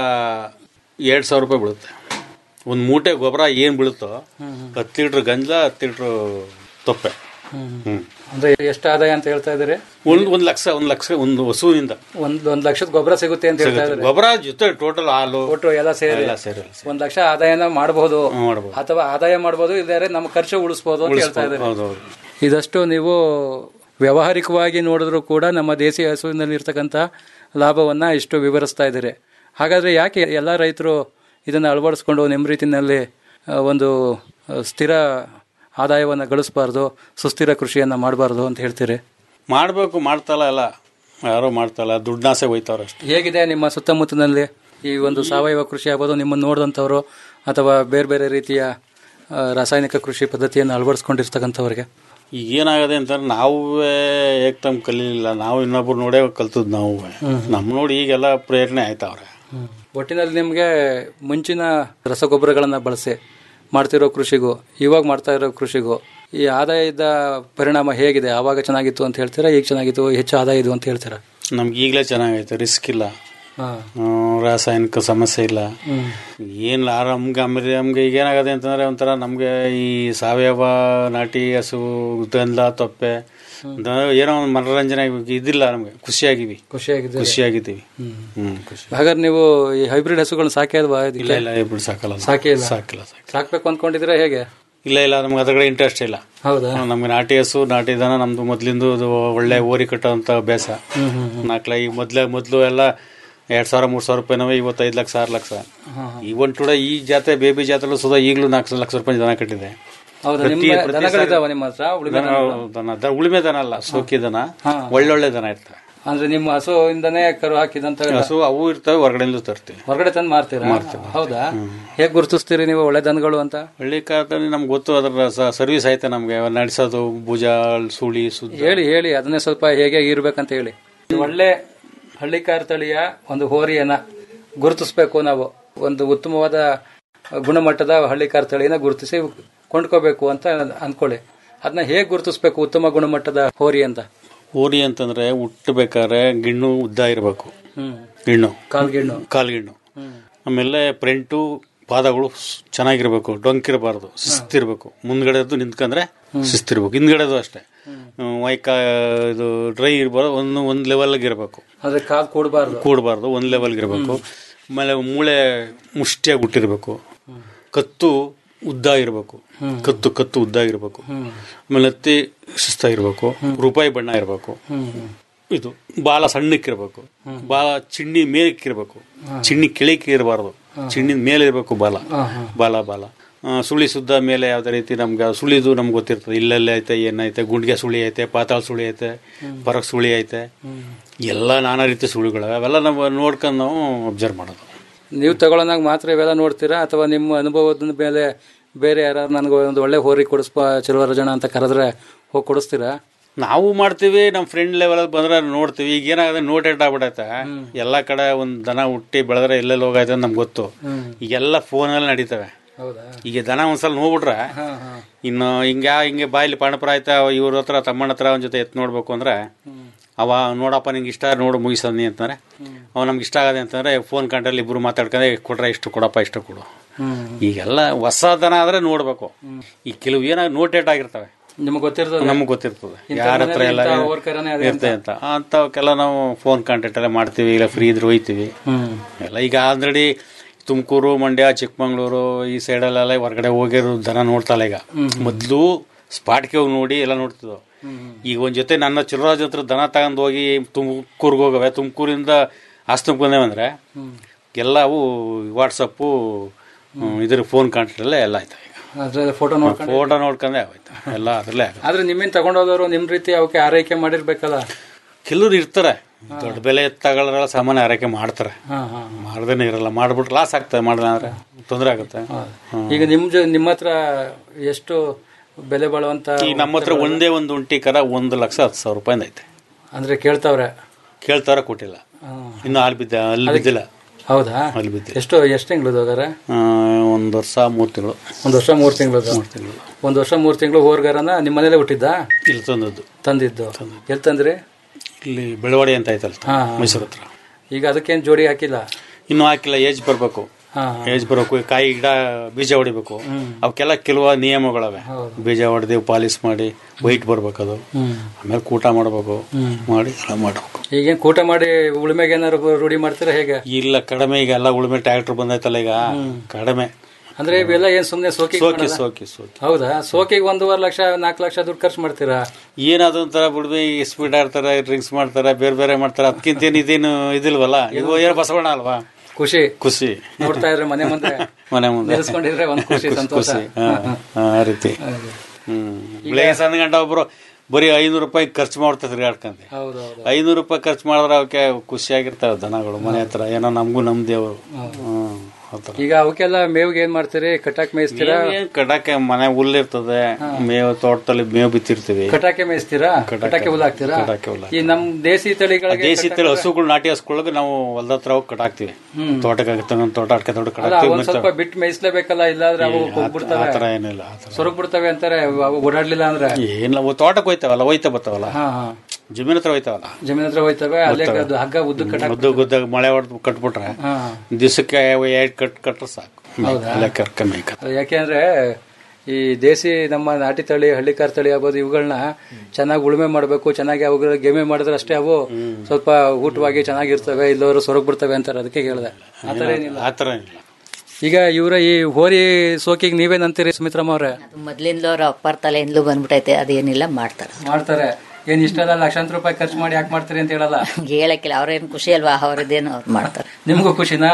Q: ಎರಡು ಸಾವಿರ ರೂಪಾಯಿ ಬೀಳುತ್ತೆ ಒಂದು ಮೂಟೆ ಗೊಬ್ಬರ ಏನು ಬೀಳುತ್ತೋ ಹತ್ತು ಲೀಟ್ರ್ ಗಂಜಲ ಹತ್ತು ಲೀಟ್ರ್ ತೊಪ್ಪೆ
P: ಹ್ಮ್.
Q: ಹ್ಮ್.
P: ಅಂದ್ರೆ ಎಷ್ಟು ಆದಾಯ ಅಂತ ಹೇಳ್ತಾ ಇದ್ದೀರಿ
Q: ಒಂದು ಒಂದು ಲಕ್ಷ ಒಂದು ಲಕ್ಷ ಒಂದು ಹಸುವಿನಿಂದ
P: ಒಂದ್ ಒಂದ್ ಲಕ್ಷದ ಗೊಬ್ಬರ ಸಿಗುತ್ತೆ ಅಂತ ಹೇಳ್ತಾ ಇದ್ದಾರೆ
Q: ಗೊಬ್ಬರ ಜೊತೆ ಟೋಟಲ್ ಹಾಲು
P: ಒಟ್ಟು ಎಲ್ಲ ಸೇರಿ
Q: ಎಲ್ಲ ಸೇರಿ
P: ಒಂದ್ ಲಕ್ಷ ಆದಾಯನ ಮಾಡಬಹುದು
Q: ಮಾಡ್ಬೋದು.
P: ಅಥವಾ ಆದಾಯ ಮಾಡಬಹುದು ಇಲ್ಲಾರೆ ನಮ್ಮ ಖರ್ಚು ಉಳಿಸಬಹುದು ಅಂತ ಹೇಳ್ತಾ ಇದ್ದಾರೆ
Q: ಹೌದೌದು
P: ಇದಷ್ಟು ನೀವು ವ್ಯಾವಹಾರಿಕವಾಗಿ ನೋಡಿದ್ರು ಕೂಡ ನಮ್ಮ ದೇಸಿ ಹಸುವಿನಲ್ಲಿ ಇರ್ತಕ್ಕಂಥ ಲಾಭವನ್ನ ಇಷ್ಟು ವಿವರಿಸ್ತಾ ಇದ್ದೀರಿ ಹಾಗಾದ್ರೆ ಯಾಕೆ ಎಲ್ಲ ರೈತರು ಇದನ್ನು ಅಳವಡಿಸ್ಕೊಂಡು ನಿಮ್ಮ ರೀತಿಯಲ್ಲಿ ಆ, ಒಂದು ಆ, ಸ್ಥಿರ ಆದಾಯವನ್ನು ಗಳಿಸಬಾರ್ದು ಸುಸ್ಥಿರ ಕೃಷಿಯನ್ನು ಮಾಡಬಾರ್ದು ಅಂತ ಹೇಳ್ತೀರಿ
Q: ಮಾಡಬೇಕು ಮಾಡ್ತಲ್ಲ ಎಲ್ಲ ಯಾರೋ ಮಾಡ್ತಲ್ಲ ದುಡ್ಡಾಸೆ ಹೋಯ್ತವ್ರ ಅಷ್ಟೇ
P: ಹೇಗಿದೆ ನಿಮ್ಮ ಸುತ್ತಮುತ್ತಲಿನಲ್ಲಿ ಈ ಒಂದು ಸಾವಯವ ಕೃಷಿ ಆಗ್ಬೋದು ನಿಮ್ಮನ್ನು ನೋಡಿದಂಥವ್ರು ಅಥವಾ ಬೇರೆ ಬೇರೆ ರೀತಿಯ ಆ, ರಾಸಾಯನಿಕ ಕೃಷಿ ಪದ್ಧತಿಯನ್ನು ಅಳವಡಿಸ್ಕೊಂಡಿರ್ತಕ್ಕಂಥವ್ರಿಗೆ
Q: ಈಗ ಏನಾಗದೆ ಅಂತಂದ್ರೆ ನಾವೇ ಏಕ್ತಮ್ ಕಲೀಲಿಲ್ಲ ನಾವು ಇನ್ನೊಬ್ರು ನೋಡೇ ಕಲ್ತದ್ ನಾವು ನಮ್ ನೋಡಿ ಈಗೆಲ್ಲ ಪ್ರೇರಣೆ ಆಯ್ತವ್ರೆ
P: ಒಟ್ಟಿನಲ್ಲಿ ನಿಮಗೆ ಮುಂಚಿನ ರಸಗೊಬ್ಬರಗಳನ್ನು ಬಳಸಿ ಮಾಡ್ತಿರೋ ಕೃಷಿಗೂ ಇವಾಗ ಮಾಡ್ತಾ ಇರೋ ಕೃಷಿಗೂ ಈ ಆದಾಯದ ಪರಿಣಾಮ ಹೇಗಿದೆ ಆವಾಗ ಚೆನ್ನಾಗಿತ್ತು ಅಂತ ಹೇಳ್ತೀರಾ ಈಗ ಚೆನ್ನಾಗಿತ್ತು ಹೆಚ್ಚು ಆದಾಯ ಇದು ಅಂತ ಹೇಳ್ತೀರಾ
Q: ನಮ್ಗೆ ಈಗಲೇ ಚೆನ್ನಾಗೈತೆ ರಿಸ್ಕ್ ಇಲ್ಲ
P: ಹಾಂ
Q: ಹ್ಮ್, ರಾಸಾಯನಿಕ ಸಮಸ್ಯೆ ಇಲ್ಲ
P: ಹ್ಮ್.
Q: ಏನಿಲ್ಲ ನಮ್ಗೆ ಆಮೇಲೆ ನಮ್ಗೆ ಈಗ ಏನಾಗದೆ ಅಂತಂದ್ರೆ ಒಂಥರ ನಮ್ಗೆ ಈ ಸಾವಯವ ನಾಟಿ ಹಸು ಗಂಧ ತೊಪ್ಪೆ ದ- ಏನೋ ಒಂದು ಮನೋರಂಜನೆ ಇದಿಲ್ಲ ನಮ್ಗೆ ಖುಷಿಯಾಗಿವಿ
P: ಖುಷಿಯಾಗಿದ್ದೀರಿ?
Q: ಖುಷಿಯಾಗಿದ್ದೀವಿ ಹ್ಮ್ ಖುಷಿ
P: ಹಾಗಾದ್ರೆ ನೀವು ಈ ಹೈಬ್ರಿಡ್ ಹಸುಗಳನ್ನ ಸಾಕೇ ಅಲ್ವಾ ಇದಕ್ಕೆ?
Q: ಇಲ್ಲ ಇಲ್ಲ ಇಬ್ರು ಸಾಕಲ್ಲ ನಾವು.
P: ಸಾಕೇ ಇಲ್ಲ
Q: ಸಾಕಿಲ್ಲ ಸಾಕಿಲ್ಲ.
P: ಸಾಕ್ಬೇಕು ಅಂದ್ಕೊಂಡಿದ್ದೀರಾ ಹೇಗೆ
Q: ಇಲ್ಲ ಇಲ್ಲ ನಮ್ಗೆ ಅದ್ರ ಕಡೆ ಇಂಟ್ರೆಸ್ಟ್ ಇಲ್ಲ
P: ಹೌದಾ
Q: ನಮ್ಗೆ ನಾಟಿ ಹಸು ನಾಟಿ ದನ ನಮ್ದು ಮೊದ್ಲಿಂದು ಅದು ಒಳ್ಳೆ ಓರಿ ಕಟ್ಟೋಂಥ ಅಭ್ಯಾಸ
P: ಹ್ಮ್, ಹ್ಮ್,
Q: ನಾಲ್ಕಲ ಈಗ ಮೊದ್ಲೇ ಮೊದಲು ಎಲ್ಲ ಎರಡ್ ಸಾವಿರ ಮೂರ್ ಸಾವಿರ ರೂಪಾಯಿನವೆ ಇವತ್ತು ಐದು ಲಕ್ಷ ಆರು ಲಕ್ಷ ಇವನ್ ಟುಡ ಈ ಜಾತ್ರೆ ಬೇಬಿ ಜಾತ್ರೆ ಸುಧಾ ಈಗಲೂ ನಾಲ್ಕು ಲಕ್ಷ ರೂಪಾಯಿ ದನ ಕಟ್ಟಿದೆ
P: ಹೌದಾ
Q: ಪ್ರತಿ-
P: ನಿಮ್ಮ
Q: ಪ್ರತಿ
P: ದನಗಳಿದಾವ
Q: ಸಾರಿ-
P: ನಿಮ್ಮ ಹತ್ರ ಉಳಿಮೆ
Q: ದನ- ದನ ದ- ಉಳಿಮೆ ದನ ಅಲ್ಲ ಸೋಕಿ ದನ ಒಳ್ಳೊಳ್ಳೆ ದನ ಇರ್ತವೆ
P: ಅಂದ್ರೆ ನಿಮ್ಮ ಹಸುವಿಂದನೇ ಕರು ಹಾಕಿದಂತ
Q: ಹಸು ಅವು ಇರ್ತವೆ ಹೊರಗಡೆಯಿಂದ ತರ್ತೀವಿ
P: ಹೊರಗಡೆ ತಂದು ಮಾರ್ತೀರಾ ಹೌದಾ ಹೇಗ್ ಗುರುತಿಸ್ತೀರಿ ನೀವು ಒಳ್ಳೆ ದನಗಳು ಅಂತ
Q: ಹಳ್ಳಿ ಕಾಲದಲ್ಲಿ ನಮ್ಗೆ ಗೊತ್ತು ಅದರ ಸರ್ವಿಸ್ ಐತೆ ನಮ್ಗೆ ನಡೆಸೋದು ಭುಜ ಸುಳಿ ಸುದ್ದಿ
P: ಹೇಳಿ ಹೇಳಿ ಅದನ್ನೇ ಸ್ವಲ್ಪ ಹೇಗೆ ಇರ್ಬೇಕಂತ ಹೇಳಿ ಒಳ್ಳೆ ಹಳ್ಳಿಕಾರ ತಳಿಯ ಒಂದು ಹೋರಿಯನ್ನ ಗುರುತಿಸ್ಬೇಕು ನಾವು ಒಂದು ಉತ್ತಮವಾದ ಗುಣಮಟ್ಟದ ಹಳ್ಳಿಕಾರ ತಳಿಯನ್ನ ಗುರುತಿಸಿ ಕೊಂಡ್ಕೋಬೇಕು ಅಂತ ಅನ್ಕೊಳ್ಳಿ ಅದನ್ನ ಹೇಗೆ ಗುರುತಿಸ್ಬೇಕು ಉತ್ತಮ ಗುಣಮಟ್ಟದ ಹೋರಿ ಅಂತ
Q: ಹೋರಿ ಅಂತಂದ್ರೆ ಹುಟ್ಟಬೇಕಾದ್ರೆ ಗಿಣ್ಣು ಉದ್ದ ಇರಬೇಕು
P: ಹ್ಮ್
Q: ಗಿಣ್ಣು
P: ಕಾಲ್ಗಿಣ್ಣು
Q: ಕಾಲ್ಗಿಣ್ಣು ಆಮೇಲೆ ಫ್ರಂಟು ಪಾದಗಳು ಸ್- ಚೆನ್ನಾಗಿರ್ಬೇಕು ಡೊಂಕಿರಬಾರ್ದು ಶಿಸ್ತಿರ್ಬೇಕು ಮುಂದ್ಗಡೆದು ನಿಂತ್ಕೊಂಡ್ರೆ ಶಿಸ್ತಿರ್ಬೇಕು ಹಿಂದ್ಗಡೆದು ಅಷ್ಟೇ ಹ್ಮ್, ವೈಕ ಇದು ಡ್ರೈ ಇರ್ಬಾರ್ದು ಒಂದು ಒಂದು ಲೆವೆಲ್ಗೆ ಇರಬೇಕು
P: ಅದ್ರ ಕಾಲ್ ಕೂಡಬಾರ್ದು
Q: ಕೂಡಬಾರ್ದು ಒಂದು ಲೆವೆಲ್ಗೆ ಇರಬೇಕು ಆಮೇಲೆ ಮೂಳೆ ಮುಷ್ಟಿಯಾಗಿ ಹುಟ್ಟಿರ್ಬೇಕು ಕತ್ತು ಉದ್ದ ಇರಬೇಕು ಕತ್ತು ಕತ್ತು ಉದ್ದ ಇರಬೇಕು ಆಮೇಲೆ ಹತ್ತಿ ಶಿಸ್ತಾಗಿರ್ಬೇಕು ರೂಪಾಯಿ ಬಣ್ಣ ಇರಬೇಕು ಇದು ಬಾಲ ಸಣ್ಣಕ್ಕಿರ್ಬೇಕು ಬಾಲ ಚಿಣ್ಣಿ ಮೇಲಕ್ಕಿರ್ಬೇಕು ಚಿಣ್ಣಿ ಕೆಳಕ್ಕೆ ಇರಬಾರ್ದು ಚಿಣ್ಣಿನ ಮೇಲೆ ಇರಬೇಕು ಬಾಲ ಬಾಲ ಬಾಲ ಆ, ಸುಳಿ ಸುದ್ದ ಮೇಲೆ ಯಾವ್ದೇ ರೀತಿ ನಮ್ಗೆ ಆ ಸುಳಿದು ನಮ್ಗೆ ಗೊತ್ತಿರ್ತದೆ ಇಲ್ಲೆಲ್ಲ ಐತೆ ಏನೈತೆ ಗುಂಡಿಗೆ ಸುಳಿ ಐತೆ ಪಾತಾಳ ಸುಳಿ ಐತೆ ಪರಕ್ ಸುಳಿ ಐತೆ ಎಲ್ಲ ನಾನಾ ರೀತಿ ಸುಳಿಗಳು ಅವೆಲ್ಲ ನಾವು ನೋಡ್ಕೊಂಡು ನಾವು ಅಬ್ಸರ್ವ್ ಮಾಡೋದು
P: ನೀವು ತಗೊಳ್ಳೋನಾಗ ಮಾತ್ರ ಇವೆಲ್ಲ ನೋಡ್ತೀರಾ ಅಥವಾ ನಿಮ್ಮ ಅನುಭವದ ಮೇಲೆ ಬೇರೆ ಯಾರು ನನಗೆ ಒಂದು ಒಳ್ಳೆ ಹೋರಿ ಕೊಡಿಸ್ಪ ಜನ ಅಂತ ಕರೆದ್ರೆ ಹೋಗಿ ಕೊಡಿಸ್ತೀರಾ
Q: ನಾವು ಮಾಡ್ತೀವಿ ನಮ್ಮ ಫ್ರೆಂಡ್ ಲೆವೆಲ್ ಬಂದ್ರೆ ನೋಡ್ತೀವಿ ಈಗ ಏನಾಗುತ್ತೆ ನೋಟೆಡ್ ಆಗ್ಬಿಡತ್ತೆ ಎಲ್ಲ ಕಡೆ ಒಂದ್ ದನ ಹುಟ್ಟಿ ಬೆಳೆದ್ರೆ ಎಲ್ಲೆಲ್ಲಿ ಹೋಗೈತೆ ಅಂತ ನಮ್ಗೆ ಗೊತ್ತು ಈಗೆಲ್ಲ ಫೋನಲ್ಲಿ ನಡೀತವೆ
P: ಹೌದಾ
Q: ಈಗ ದನ ಒಂದ್ಸಲ ನೋಡ್ಬಿಟ್ರೆ ಇನ್ನು ಹಿಂಗ ಹಿಂಗೆ ಬಾಯಲ್ಲಿ ಪಾಂಡಪುರ ಆಯ್ತಾ ಇವ್ರ ಹತ್ರ ತಮ್ಮನ ಹತ್ರ ಅವನ ಜೊತೆ ಎತ್ ನೋಡ್ಬೇಕು ಅಂದ್ರೆ ಅವ ನೋಡಪ್ಪ ನಿಂಗೆ ಇಷ್ಟ ನೋಡು ಮುಗಿಸೋನಿ ಅಂತಂದ್ರೆ ಅವ ನಮ್ಗೆ ಇಷ್ಟ ಆಗದೆ ಅಂತಂದ್ರೆ ಫೋನ್ ಕಂಟ್ರಲ್ಲಿ ಇಬ್ರು ಮಾತಾಡ್ಕೊಂಡೆ ಕೊಟ್ರೆ ಇಷ್ಟು ಕೊಡಪ್ಪ ಇಷ್ಟು ಕೊಡು ಈಗೆಲ್ಲ ಹೊಸ ದನ ಆದ್ರೆ ನೋಡ್ಬೇಕು ಈ ಕೆಲವು ಏನಾಗ ನೋಟೆಡ್ ಆಗಿರ್ತವೆ
P: ನಿಮ್ಗೆ ಗೊತ್ತಿರ್ತದೆ
Q: ನಮ್ಗೆ ಗೊತ್ತಿರ್ತದೆ
P: ಇಂಥ
Q: ಯಾರ ಹತ್ರ
P: ಮನೇಲಿ
Q: ಎಲ್ಲ
P: ಇಂಥ ಅವ್ರ ಕರೆನೇ ಅದೇ
Q: ಇರ್ತದೆ ಅಂತ ಅಂಥವಕ್ಕೆಲ್ಲ ನಾವು ಫೋನ್ ಕಾಂಟ್ಯಾಕ್ಟ್ ಎಲ್ಲ ಮಾಡ್ತೀವಿ ಇಲ್ಲ ಫ್ರೀ ಇದ್ರೆ ಹೋಯ್ತೀವಿ ಎಲ್ಲ ಈಗ ಆಲ್ರೆಡಿ ತುಮಕೂರು ಮಂಡ್ಯ ಚಿಕ್ಕಮಂಗ್ಳೂರು ಈ ಸೈಡಲ್ಲೆಲ್ಲ ಹೊರಗಡೆ ಹೋಗಿರೋ ದನ ನೋಡ್ತಲ್ಲ ಈಗ ಮೊದಲು ಸ್ಪಾಟ್ಗೆ ಹೋಗಿ ನೋಡಿ ಎಲ್ಲ ನೋಡ್ತಿದ್ವು ಈಗ ಒಂದ್ ಜೊತೆ ನನ್ನ ಚಿರರಾಜ್ ಹತ್ರ ದನ ತಗೊಂಡ್ ಹೋಗಿ ತುಮಕೂರ್ಗೆ ಹೋಗವೆ ತುಮಕೂರಿಂದ ಹಾಸನಕ್ಕೆ ಬಂದೇವಂದ್ರೆ ಎಲ್ಲವೂ ವಾಟ್ಸಪ್ಪು ಇದ್ರ ಫೋನ್ ಕಾಂಟ್ಯಾಕ್ಟ್ ಎಲ್ಲ ಆಯ್ತು
P: ಅದ್ರಲ್ಲಿ ಫೋಟೋ ನೋಡ್ಕೊಂಡು
Q: ಫೋಟೋ ನೋಡ್ಕೊಂಡೆ ಆಗೋಯ್ತು ಎಲ್ಲ ಅದ್ರಲ್ಲೇ ಆಗೋದು.
P: ಆದ್ರೆ ನಿಮ್ಮಿಂದ ತಗೊಂಡೋದವರು ನಿಮ್ ರೀತಿ ಅವಕ್ಕೆ ಆರೈಕೆ ಮಾಡಿರ್ಬೇಕಲ್ಲ
Q: ಕೆಲವ್ರು ಇರ್ತಾರೆ ದೊಡ್ಡ ಬೆಲೆ ತಗೊಳ್ಳೋರೆಲ್ಲ ಸಾಮಾನ್ಯ ಆರೈಕೆ ಮಾಡ್ತಾರೆ
P: ಹಾ, ಹಾ.
Q: ಮಾಡ್ದೇನೆ ಇರಲ್ಲ ಮಾಡ್ಬಿಟ್ರೆ ಲಾಸ್ ಆಗ್ತದೆ ಮಾಡಿಲ್ಲ ಅಂದ್ರೆ ತೊಂದರೆ ಆಗುತ್ತೆ ಹ್ಮ್.
P: ಈಗ ನಿಮ್ ಜೊ- ನಿಮ್ಮ ಹತ್ರ ಎಷ್ಟು ಬೆಲೆ ಬಾಳುವಂತ
Q: ಈಗ ನಮ್ಮ ಹತ್ರ ಒಂದೇ ಒಂದು ಒಂಟಿ ಕರ ಒಂದು ಲಕ್ಷ ಹತ್ತು ಸಾವಿರ ರೂಪಾಯಿಂದ ಐತೆ
P: ಅಂದ್ರೆ ಕೇಳ್ತಾವ್ರೆ
Q: ಕೇಳ್ತಾರ ಕೊಟ್ಟಿಲ್ಲ ಇನ್ನು ಅಲ್ಲಿ ಬಿದ್ದ ಅಲ್ಲಿ ಬಿದ್ದಿಲ್ಲ
P: ಹೌದಾ
Q: ಅಲ್ಲಿ ಬಿದ್ದಿಲ್ಲ
P: ಎಷ್ಟು ಎಷ್ಟು ತಿಂಗಳು ಹೋಗಾರೆ
Q: ಆ, ಒಂದ್ ವರ್ಷ ಮೂರು ತಿಂಗಳು
P: ಒಂದ್ ವರ್ಷ ಮೂರ್ ತಿಂಗಳು ಒಂದ್ ವರ್ಷ ಮೂರ್ ತಿಂಗಳು ಹೋರ್ಗಾರನ ನಿಮ್ಮ ಮನೇಲೆ ಹುಟ್ಟಿದ್ದ
Q: ಇಲ್ಲಿ ತಂದದ್ದು
P: ತಂದಿದ್ದು ಎಲ್ಲಿ ತಂದ್ರಿ
Q: ಇಲ್ಲಿ ಬೆಳವಾಡಿ ಅಂತ ಐತಲ್ಲ
P: ಹಾ, ಹಾ.
Q: ಮೈಸೂರು ಹತ್ರ
P: ಈಗ ಅದಕ್ಕೇನ್ ಜೋಡಿ ಹಾಕಿಲ್ಲ
Q: ಇನ್ನು ಹಾಕಿಲ್ಲ ಏಜ್ ಬರ್ಬೇಕು
P: ಹಾ,
Q: ಏಜ್ ಬರಬೇಕು ಕಾಯಿ ಗಿಡ ಬೀಜ ಹೊಡಿಬೇಕು ಅವಕ್ಕೆಲ್ಲ ಕೆಲವು ನಿಯಮಗಳವೆ ಬೀಜ ಹೊಡೆದು ಪಾಲಿಸ್ ಮಾಡಿ ವೈಟ್ ಬರ್ಬೇಕು ಅದು ಆಮೇಲೆ ಕೂಟ ಮಾಡ್ಬೇಕು ಮಾಡಿ ಎಲ್ಲ ಮಾಡ್ಬೇಕು
P: ಈಗೇನ್ ಕೂಟ ಮಾಡಿ ಉಳುಮೆಗೆ ಏನಾದ್ರು ರೂಢಿ ಮಾಡ್ತೀರಾ ಹೇಗೆ
Q: ಇಲ್ಲ ಕಡಿಮೆ ಈಗ ಎಲ್ಲ ಉಳುಮೆ ಟ್ರ್ಯಾಕ್ಟರ್ ಬಂದೈತಲ್ಲ ಈಗ ಕಡಿಮೆ
P: ಅಂದ್ರೆ ಇವೆಲ್ಲ ಏನ್ ಸುಮ್ನೆ ಸೋಕಿ
Q: ಸೋಕಿ ಸೋಕಿ ಸೋಕಿ
P: ಹೌದಾ ಸೋಕಿಗೆ ಒಂದೂವರೆ ಲಕ್ಷ ನಾಲ್ಕು ಲಕ್ಷ ದುಡ್ಡು ಖರ್ಚು ಮಾಡ್ತೀರಾ
Q: ಏನಾದ್ರು ಒಂಥರ ಬಿಡ್ಬಿ ಸ್ಪೀಡ್ ಆಡ್ತಾರೆ ಡ್ರಿಂಕ್ಸ್ ಮಾಡ್ತಾರೆ ಬೇರೆ ಬೇರೆ ಮಾಡ್ತಾರೆ ಅದಕ್ಕಿಂತ ಏನು ಇದೇನು ಇದಿಲ್ವಲ್ಲ ಇದು ಏನೋ ಬಸವಣ್ಣ ಅಲ್ವಾ
P: ಖುಷಿ
Q: ಖುಷಿ
P: ನೋಡ್ತಾ ಇದ್ರೆ ಮನೆ ಮುಂದೆ
Q: ಮನೆ ಮುಂದೆ
P: ನಿಲ್ಸ್ಕೊಂಡಿದ್ರೆ ಒಂದ್ ಖುಷಿ ಸಂತೋಷ
Q: ಹಾ, ಹಾ, ಆ ರೀತಿ ಹ್ಮ್ ಬೆಳಗ್ಗೆ ಸಂದ ಗಂಟ ಒಬ್ರು ಬರೀ ಐನೂರು ರೂಪಾಯಿ ಖರ್ಚು ಮಾಡ್ತಾ ತಿರ್ಗಾಡ್ಕಂತ
P: ಹೌದೌದು
Q: ಐನೂರು ರೂಪಾಯಿ ಖರ್ಚು ಮಾಡಿದ್ರೆ ಅವಕ್ಕೆ ಖುಷಿಯಾಗಿರ್ತಾವೆ ದನಗಳು ಮನೆ ಹತ್ರ ಏನೋ ನಮಗೂ ನಮ್ದೇ ಅವರು ಹ್ಮ್ ಆ ಥರ.
P: ಈಗ ಅವಕ್ಕೆಲ್ಲ ಮೇವ್ಗೆ ಏನ್ ಮಾಡ್ತೀರಿ ಕಟಾಕ್ ಮೇಯಿಸ್ತೀರಾ
Q: ಮೇವ್ ಏನ್ ಕಡಾಕೆ ಮನೆ ಹುಲ್ಲಿರ್ತದೆ ಮೇವು ತೋಟದಲ್ಲಿ ಮೇವು ಬಿತ್ತಿರ್ತೀವಿ
P: ಕಟಾಕೆ ಮೇಯಿಸ್ತೀರಾ ಕಟಾಕೆ ಹುಲ್ ಹಾಕ್ತೀರಾ
Q: ಕಟಾಕೆ ಹುಲ್
P: ಈ ನಮ್ ದೇಸಿ ತಳಿಗಳಿಗೆ
Q: ದೇಸಿ ತಳಿ ಹಸುಗಳು ನಾಟಿ ಹಸುಗಳಿಗೆ ನಾವು ಹೊಲ್ದ ಹತ್ರ ಹೋಗಿ ಕಟಾಕ್ತಿವಿ ತೋಟಕ್ಕೆ ತಗೊಂಡ್ ತೋಟ ಅಡ್ಕೆ ತೋಟ
P: ಅಲ್ಲ
Q: ಕಟಾಕ್ತಿವಿ
P: ಒಂದ್ ಸ್ವಲ್ಪ ಬಿಟ್ಟು ಮೇಯಿಸ್ಲೇಬೇಕಲ್ಲ ಇಲ್ಲಾಂದ್ರೆ ಅವು ಹೋಗ್ಬಿಡ್ತವೆ
Q: ಆತರ ಏನಿಲ್ಲ ಆತರ
P: ಸೊರಗ್ ಬಿಡ್ತವೆ ಅಂತಾರೆ ಅವು ಓಡಾಡ್ಲಿಲ್ಲ ಅಂದ್ರೆ
Q: ಏನಿಲ್ಲ ಅವು ತೋಟಕ್ಕೆ ಹೋಯ್ತಾವಲ್ಲ ಹೋಯ್ತಾ ಬರ್ತಾವಲ್ಲ
P: ಹಾ ಹಾ
Q: ಜಮೀನ್ ಹತ್ರ ಹೋಯ್ತಾವಲ್ಲ
P: ಜಮೀನ್ ಹತ್ರ ಹೋಯ್ತವೆ ಅಲ್ಲೇ
Q: ಬರ್ತವೆ.
P: ಅದು ಹಗ್ಗ ಉದ್ದು ಕಟಾಕ್
Q: ಮುದ್ದು ಗುದ್ದಾಗ ಮಳೆ ಹೊಡೆದು ಕಟ್ಬಿಟ್ರೆ
P: ಹಾ
Q: ದಿವಸಕ್ಕೆ ಎರಡು ಕಟ್ ಕಟ್ರೆ ಸಾಕು
P: ಹೌದಾ?
Q: ಅಲ್ಲೇ ಕರ್ಕೊಂಬೇಕ
P: ಅದು ಯಾಕೆಂದ್ರೆ ಈ ದೇಸಿ ನಮ್ಮ ನಾಟಿ ತಳಿ ಹಳ್ಳಿಕಾರ್ ತಳಿ ಆಗ್ಬೋದು ಇವುಗಳನ್ನ ಚೆನ್ನಾಗಿ ಉಳುಮೆ ಮಾಡಬೇಕು ಚೆನ್ನಾಗಿ ಅವುಗಳ ಗೆಮೆ ಮಾಡಿದ್ರೆ ಅಷ್ಟೇ ಅವು ಸ್ವಲ್ಪ ಊಟವಾಗಿ ಚೆನ್ನಾಗಿರ್ತವೆ ಇಲ್ಲವರು ಸೊರಗ್ ಬಿಡ್ತವೆ ಅಂತಾರೆ ಅದಕ್ಕೆ ಹೇಳಿದೆ ಆತರ ಏನಿಲ್ಲ
Q: ಆತರ ಏನಿಲ್ಲ
P: ಈಗ ಇವರ ಈ ಹೋರಿ ಸೋಕಿಗೆ ನೀವೇನಂತೀರಿ ಸುಮಿತ್ರಮ್ಮ ಅವ್ರೆ
R: ಮೊದ್ಲಿಂದಲೂ ಅವ್ರ ಅಪ್ಪರ ತಲೆಯಿಂದಲೂ ಬಂದ್ಬಿಟ್ಟೈತೆ ಅದೇನಿಲ್ಲ ಮಾಡ್ತಾರೆ
P: ಮಾಡ್ತಾರೆ ಏನ್ ಇಷ್ಟೆಲ್ಲ ಲಕ್ಷಾಂತರ ರೂಪಾಯಿ ಖರ್ಚು ಮಾಡಿ ಯಾಕೆ ಮಾಡ್ತೀರಿ ಅಂತ ಹೇಳಲ್ಲ
R: ಹೇಳಕ್ಕಿಲ್ಲ ಅವ್ರೇನು ಖುಷಿ ಅಲ್ವಾ ಅವ್ರದ್ದೇನು ಅವ್ರು ಮಾಡ್ತಾರೆ
P: ನಿಮ್ಗೂ ಖುಷಿನಾ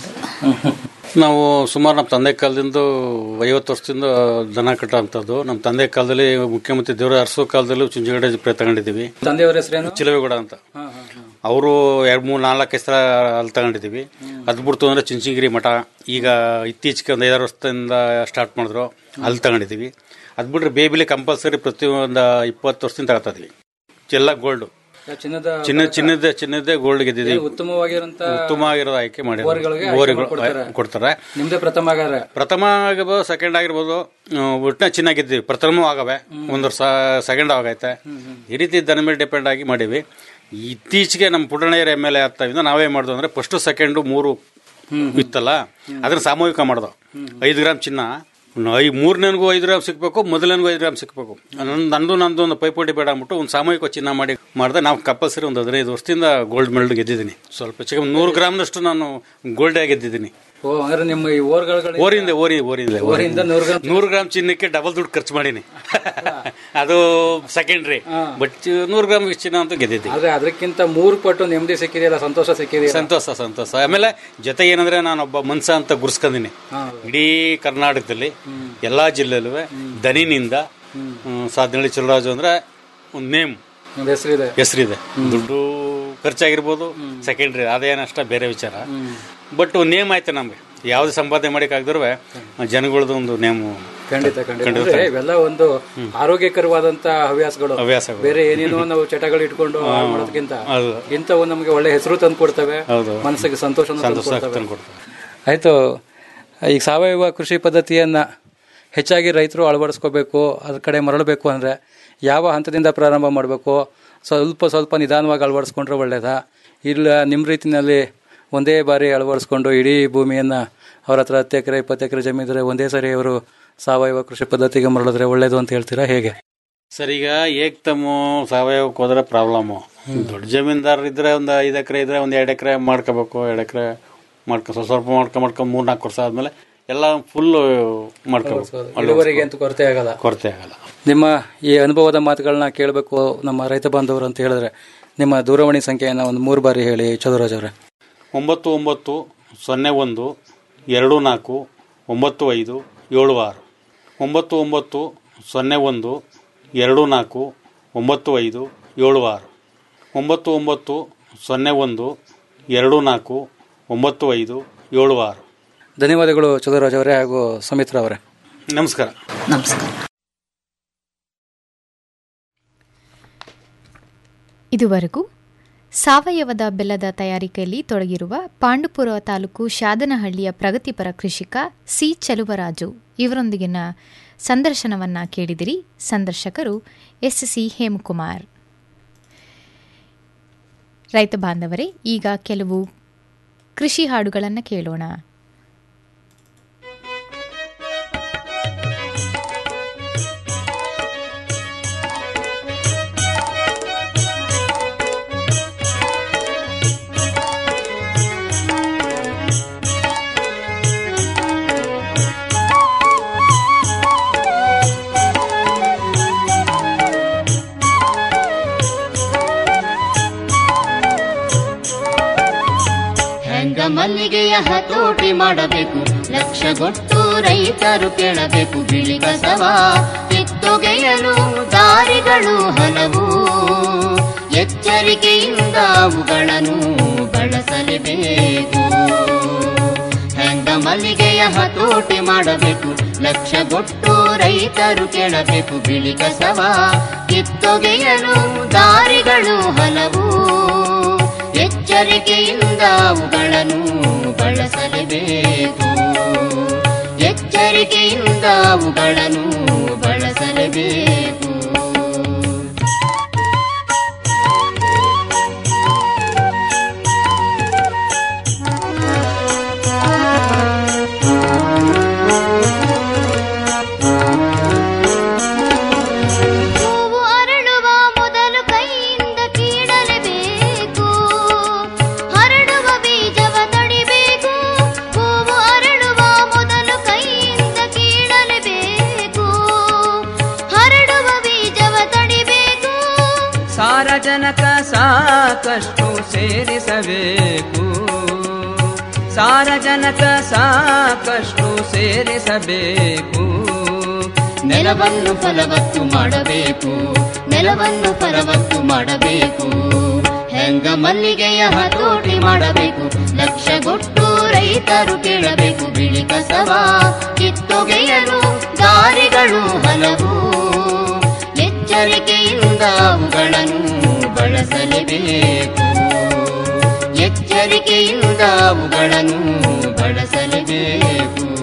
Q: ನಾವು ಸುಮಾರು ನಮ್ಮ ತಂದೆ ಕಾಲದಿಂದ ಐವತ್ತು ವರ್ಷದಿಂದ ದನ ಕಟ್ಟೋಂಥದ್ದು ನಮ್ಮ ತಂದೆ ಕಾಲದಲ್ಲಿ ಮುಖ್ಯಮಂತ್ರಿ ದೇವರ ಅರಸು ಕಾಲದಲ್ಲೂ ಚುಂಚಗಡೆ ಪ್ರೇ ತಗೊಂಡಿದ್ದೀವಿ
P: ತಂದೆಯವ್ರ ಹೆಸರೇನು
Q: ಚಿಲವೇಗೌಡ ಅಂತ ಅವರು ಎರಡು ಮೂರು ನಾಲ್ಕು ಹೆಸರ ಅಲ್ಲಿ ತಗೊಂಡಿದ್ದೀವಿ ಅದು ಬಿಡ್ತು ಅಂದ್ರೆ ಚುಂಚಗಿರಿ ಮಠ ಈಗ ಇತ್ತೀಚೆಗೆ ಒಂದು ಐದಾರು ವರ್ಷದಿಂದ ಸ್ಟಾರ್ಟ್ ಮಾಡಿದ್ರು ಅಲ್ಲಿ ತಗೊಂಡಿದ್ದೀವಿ ಅದು ಬಿಟ್ರೆ ಬೇಬಿಲಿ ಕಂಪಲ್ಸರಿ ಪ್ರತಿಯೊಂದು ಇಪ್ಪತ್ತು ವರ್ಷದಿಂದ ತಗೋತಾ ಇದೀವಿ ಎಲ್ಲ ಗೋಲ್ಡ್
P: ಚಿನ್ನದ
Q: ಚಿನ್ನ ಚಿನ್ನದ ಚಿನ್ನದೇ ಗೋಲ್ಡ್ ಗೆದ್ದಿದ್ದೀವಿ
P: ಉತ್ತಮವಾಗಿರಂತ
Q: ಉತ್ತಮವಾಗಿರೋದು ಆಯ್ಕೆ ಮಾಡಿ
P: ಓರಿಗಳಿಗೆ ಆಯ್ಕೆ
Q: ಓರಿಗಳು
P: ಮಾಡ್ಕೊಡ್ತಾರೆ.
Q: ಕೊಡ್ತಾರೆ
P: ನಿಮ್ದೇ ಪ್ರಥಮ ಆಗಾರೆ
Q: ಪ್ರಥಮ ಆಗಿರ್ಬೋದು ಸೆಕೆಂಡ್ ಆಗಿರ್ಬೋದು ಒಟ್ಟಿನ ಚಿನ್ನ ಗೆದ್ದೀವಿ ಪ್ರಥಮ ಆಗವೆ ಒಂದು ವರ್ಷ ಸೆಕೆಂಡ್ ಆಗೈತೆ ಈ ರೀತಿ ದನ ಮೇಲೆ ಡಿಪೆಂಡ್ ಆಗಿ ಮಾಡೀವಿ ಇತ್ತೀಚೆಗೆ ನಮ್ಮ ಪುಟಣೆಯರ ಎಮ್ ಎಲ್ ಎ ಆಗ್ತಾವಿಂದ ನಾವೇ ಮಾಡ್ದು ಅಂದ್ರೆ ಫಸ್ಟ್ ಸೆಕೆಂಡು ಮೂರು ಇತ್ತಲ್ಲ ಅದನ್ನ ಸಾಮೂಹಿಕ ಮಾಡ್ದು ಐದು ಗ್ರಾಮ್ ಚಿನ್ನ ಐ ಮೂರನೇನಿಗೂ ಐದು ಗ್ರಾಮ್ ಸಿಕ್ಬೇಕು ಮೊದಲನಿಗೂ ಐದು ಗ್ರಾಮ್ ಸಿಕ್ಬೇಕು ನಂದು ನಂದು ನಂದು ಒಂದು ಪೈಪೋಟಿ ಬೇಡ ಅಂದ್ಬಿಟ್ಟು ಒಂದು ಸಾಮೂಹಿಕ ಚಿನ್ನ ಮಾಡಿ ಮಾಡಿದೆ ನಾವು ಕಂಪಲ್ಸರಿ ಒಂದು ಹದಿನೈದು ವರ್ಷದಿಂದ ಗೋಲ್ಡ್ ಮೆಡಲ್ ಗೆದ್ದಿದ್ದೀನಿ ಸ್ವಲ್ಪ ಚಿಕ್ಕ ನೂರು ಗ್ರಾಮ್ನಷ್ಟು ನಾನು ಗೋಲ್ಡೇ ಗೆದ್ದಿದ್ದೀನಿ
P: ಓ ಅಂದ್ರೆ ನಿಮ್ಮ ಈ ಓರ್ಗಳ
Q: ಓರಿಂದ ಓರಿ ಓರಿಂದ
P: ಓರಿಂದ ನೂರು ಗ್ರಾಮ್
Q: ನೂರು ಗ್ರಾಮ್ ಚಿನ್ನಕ್ಕೆ ಡಬಲ್ ದುಡ್ಡು ಖರ್ಚು ಮಾಡೀನಿ ಅದು ಸೆಕೆಂಡ್ರಿ ಬಟ್ ನೂರು ಗ್ರಾಮ್ ಚಿನ್ನ ಅಂತೂ ಗೆದ್ದಿದ್ದೀನಿ
P: ಆದ್ರೆ ಅದಕ್ಕಿಂತ ಮೂರು ಪಟ್ಟು ನೆಮ್ಮದಿ ಸಿಕ್ಕಿದೆಯಲ್ಲ ಸಂತೋಷ ಸಿಕ್ಕಿದೆಯಲ್ಲ
Q: ಸಂತೋಷ ಸಂತೋಷ ಆಮೇಲೆ ಜೊತೆಗೆ ಏನಂದ್ರೆ ನಾನೊಬ್ಬ ಮನ್ಸ ಅಂತ ಗುರ್ಸ್ಕೊಂಡಿನಿ ಇಡೀ ಕರ್ನಾಟಕದಲ್ಲಿ ಎಲ್ಲಾ ಜಿಲ್ಲೆಯಲ್ಲೂ ದನಿನಿಂದ ಹ್ಮ್, ಸಾಧನಹಳ್ಳಿ ಚಲರಾಜು ಅಂದ್ರೆ ಒಂದು ನೇಮ್
P: ಒಂದು ಹೆಸರಿದೆ
Q: ಹೆಸರಿದೆ ದುಡ್ಡು ಖರ್ಚಾಗಿರ್ಬೋದು ಸೆಕೆಂಡ್ರಿ ಅದೇನಷ್ಟ ಬೇರೆ ವಿಚಾರ ಬಟ್ ನೇಮ್ ಆಯ್ತು ನಮ್ಗೆ ಯಾವ್ದು ಸಂಪಾದನೆ ಮಾಡಕ್ಕಾಗ್ದ್ರು ಜನಗಳದ್ದು ಒಂದು ನೇಮು
P: ಖಂಡಿತ ಖಂಡಿತ
Q: ಖಂಡಿತ.
P: ಅಂದ್ರೆ ಇವೆಲ್ಲ ಒಂದು ಆರೋಗ್ಯಕರವಾದಂತ ಹವ್ಯಾಸಗಳು
Q: ಹವ್ಯಾಸಗಳು.
P: ಬೇರೆ ಏನೇನೋ ನಾವು ಚಟಗಳು ಇಟ್ಕೊಂಡು ಹಾಳ್ ಮಾಡೋದಕ್ಕಿಂತ
Q: ಹೌದು.
P: ಇಂಥವು ನಮಗೆ ಒಳ್ಳೆ ಹೆಸರು ತಂದು ಕೊಡ್ತವೆ
Q: ಹೌದು.
P: ಮನಸ್ಸಿಗೆ ಸಂತೋಷ
Q: ಸಂತೋಷ ತಂದ್ಕೊಡ್ತವೆ.
P: ಆಯ್ತು ಈಗ ಸಾವಯವ ಕೃಷಿ ಪದ್ಧತಿಯನ್ನ ಹೆಚ್ಚಾಗಿ ರೈತರು ಅಳವಡಿಸ್ಕೋಬೇಕು ಅದ್ರ ಕಡೆ ಮರಳಬೇಕು ಅಂದ್ರೆ ಯಾವ ಹಂತದಿಂದ ಪ್ರಾರಂಭ ಮಾಡಬೇಕು ಸ್ವಲ್ಪ ಸ್ವಲ್ಪ ನಿಧಾನವಾಗಿ ಅಳವಡಿಸ್ಕೊಂಡ್ರೆ ಒಳ್ಳೇದಾ ಇಲ್ಲ ನಿಮ್ಮ ರೀತಿಯಲ್ಲಿ ಒಂದೇ ಬಾರಿ ಅಳವಡಿಸ್ಕೊಂಡು ಇಡೀ ಭೂಮಿಯನ್ನು ಅವ್ರ ಹತ್ರ ಹತ್ತು ಎಕರೆ ಇಪ್ಪತ್ತು ಎಕರೆ ಜಮೀನಿದ್ರೆ ಒಂದೇ ಸರಿ ಅವರು ಸಾವಯವ ಕೃಷಿ ಪದ್ಧತಿಗೆ ಮರಳಿದ್ರೆ ಒಳ್ಳೇದು ಅಂತ ಹೇಳ್ತೀರಾ ಹೇಗೆ
Q: ಸರ್ ಈಗ ಏಕ್ತಮ್ಮು ಸಾವಯವಕ್ಕೆ ಹೋದ್ರೆ ಪ್ರಾಬ್ಲಮ್ಮು ದೊಡ್ಡ ಜಮೀನ್ದಾರ ಇದ್ರೆ ಒಂದು ಐದು ಎಕರೆ ಇದ್ರೆ ಒಂದು ಎರಡು ಎಕರೆ ಮಾಡ್ಕೋಬೇಕು ಎರಡು ಎಕರೆ ಮಾಡ್ಕೊ ಸ್ವಲ್ಪ ಸ್ವಲ್ಪ ಮಾಡ್ಕೊ ಮಾಡ್ಕೊ ಮೂರ್ ನಾಲ್ಕು ವರ್ಷ ಆದ್ಮೇಲೆ ಎಲ್ಲ ಫುಲ್ ಮಾಡ್ಕೋಬೇಕು
P: ಇಳುವರಿಗೆ ಅಂತೂ ಕೊರತೆ ಆಗಲ್ಲ
Q: ಕೊರತೆ ಆಗಲ್ಲ
P: ನಿಮ್ಮ ಈ ಅನುಭವದ ಮಾತುಗಳನ್ನ ಕೇಳಬೇಕು ನಮ್ಮ ರೈತ ಬಾಂಧವರು ಅಂತ ಹೇಳಿದ್ರೆ ನಿಮ್ಮ ದೂರವಾಣಿ ಸಂಖ್ಯೆಯನ್ನು ಒಂದು ಮೂರು ಬಾರಿ ಹೇಳಿ ಚದುರಾಜ್ ಅವರೇ
Q: ಒಂಬತ್ತು ಒಂಬತ್ತು ಸೊನ್ನೆ ಒಂದು ಎರಡು ನಾಲ್ಕು ಒಂಬತ್ತು ಐದು ಏಳು ಆರು ಒಂಬತ್ತು ಒಂಬತ್ತು ಸೊನ್ನೆ ಒಂದು ಎರಡು ನಾಲ್ಕು ಒಂಬತ್ತು ಐದು ಏಳು ಆರು ಒಂಬತ್ತು ಒಂಬತ್ತು ಸೊನ್ನೆ ಒಂದು ಎರಡು ನಾಲ್ಕು ಒಂಬತ್ತು ಐದು ಏಳು ಆರು
P: ಧನ್ಯವಾದಗಳು ಚದುರಾಜ್ ಅವರೇ ಹಾಗೂ ಸುಮಿತ್ರಾ ಅವರೇ
Q: ನಮಸ್ಕಾರ
F: ನಮಸ್ಕಾರ
B: ಇದುವರೆಗೂ ಸಾವಯವದ ಬೆಲ್ಲದ ತಯಾರಿಕೆಯಲ್ಲಿ ತೊಡಗಿರುವ ಪಾಂಡುಪುರ ತಾಲೂಕು ಶಾದನಹಳ್ಳಿಯ ಪ್ರಗತಿಪರ ಕೃಷಿಕ ಸಿ ಚಲುವರಾಜು ಇವರೊಂದಿಗಿನ ಸಂದರ್ಶನವನ್ನ ಕೇಳಿದಿರಿ ಸಂದರ್ಶಕರು ಎಸ್ ಸಿ ಹೇಮಕುಮಾರ್ ರೈತ ಬಾಂಧವರೇ ಈಗ ಕೆಲವು ಕೃಷಿ ಹಾಡುಗಳನ್ನು ಕೇಳೋಣ
N: ಹೆಂಗ ಮಲ್ಲಿಗೆಯ ಹತೋಟಿ ಮಾಡಬೇಕು ಲಕ್ಷಗೊಟ್ಟು ರೈತರು ಕೇಳಬೇಕು ಬಿಳಿ ಕಸವ ಕಿತ್ತೊಗೆಯಲು ದಾರಿಗಳು ಹಲವು ಎಚ್ಚರಿಕೆಯಿಂದ ಅವುಗಳನ್ನು ಬಳಸಲೇಬೇಕು ಹೆಂಗ ಮಲ್ಲಿಗೆಯ ಹತೋಟಿ ಮಾಡಬೇಕು ಲಕ್ಷಗೊಟ್ಟು ರೈತರು ಕೇಳಬೇಕು ಬಿಳಿ ಕಸವ ಕಿತ್ತೊಗೆಯಲು ದಾರಿಗಳು ಹಲವು ಎಚ್ಚರಿಕೆಯಿಂದ ಅವುಗಳನ್ನು ಬಳಸಲೇಬೇಕು ಎಚ್ಚರಿಕೆಯಿಂದ ಅವುಗಳನ್ನು ಬಳಸಲೇಬೇಕು ಹೂವು ಅರಳುವ ಮೊದಲು ಕೈಯಿಂದ ಕೀಳಲೇಬೇಕು ಹರಡುವ ಬೀಜವ ತಡಿಬೇಕು ಹೂವು ಅರಳುವ ಮೊದಲು ಕೈಯಿಂದ ಕೀಳಲೇಬೇಕು ಹರಡುವ ಬೀಜವ ತಡಿಬೇಕು
S: ಸಾರಜನಕ ಸಾಕಷ್ಟು ಸೇರಿಸಬೇಕು ಸಾರಜನಕ ಸಾಕಷ್ಟು ಸೇರಿಸಬೇಕು
N: ನೆಲವನ್ನು ಫಲವತ್ತು ಮಾಡಬೇಕು ನೆಲವನ್ನು ಫಲವತ್ತು ಮಾಡಬೇಕು ಹೆಂಗ ಮಲ್ಲಿಗೆಯ ಹತೋಟಿ ಮಾಡಬೇಕು ಲಕ್ಷಗೊಟ್ಟು ರೈತರು ಕೇಳಬೇಕು ಬಿಳಿ ಕಸವ ಕಿತ್ತೊಗೆಯಲು ದಾರಿಗಳು ಹಲವು ಎಚ್ಚರಿಕೆಯಿಂದ ಅವುಗಳನ್ನು ಬಳಸಲೇಬೇಕು ಎಚ್ಚರಿಕೆಯಿಂದ ಅವುಗಳನ್ನು ಬಳಸಲೇಬೇಕು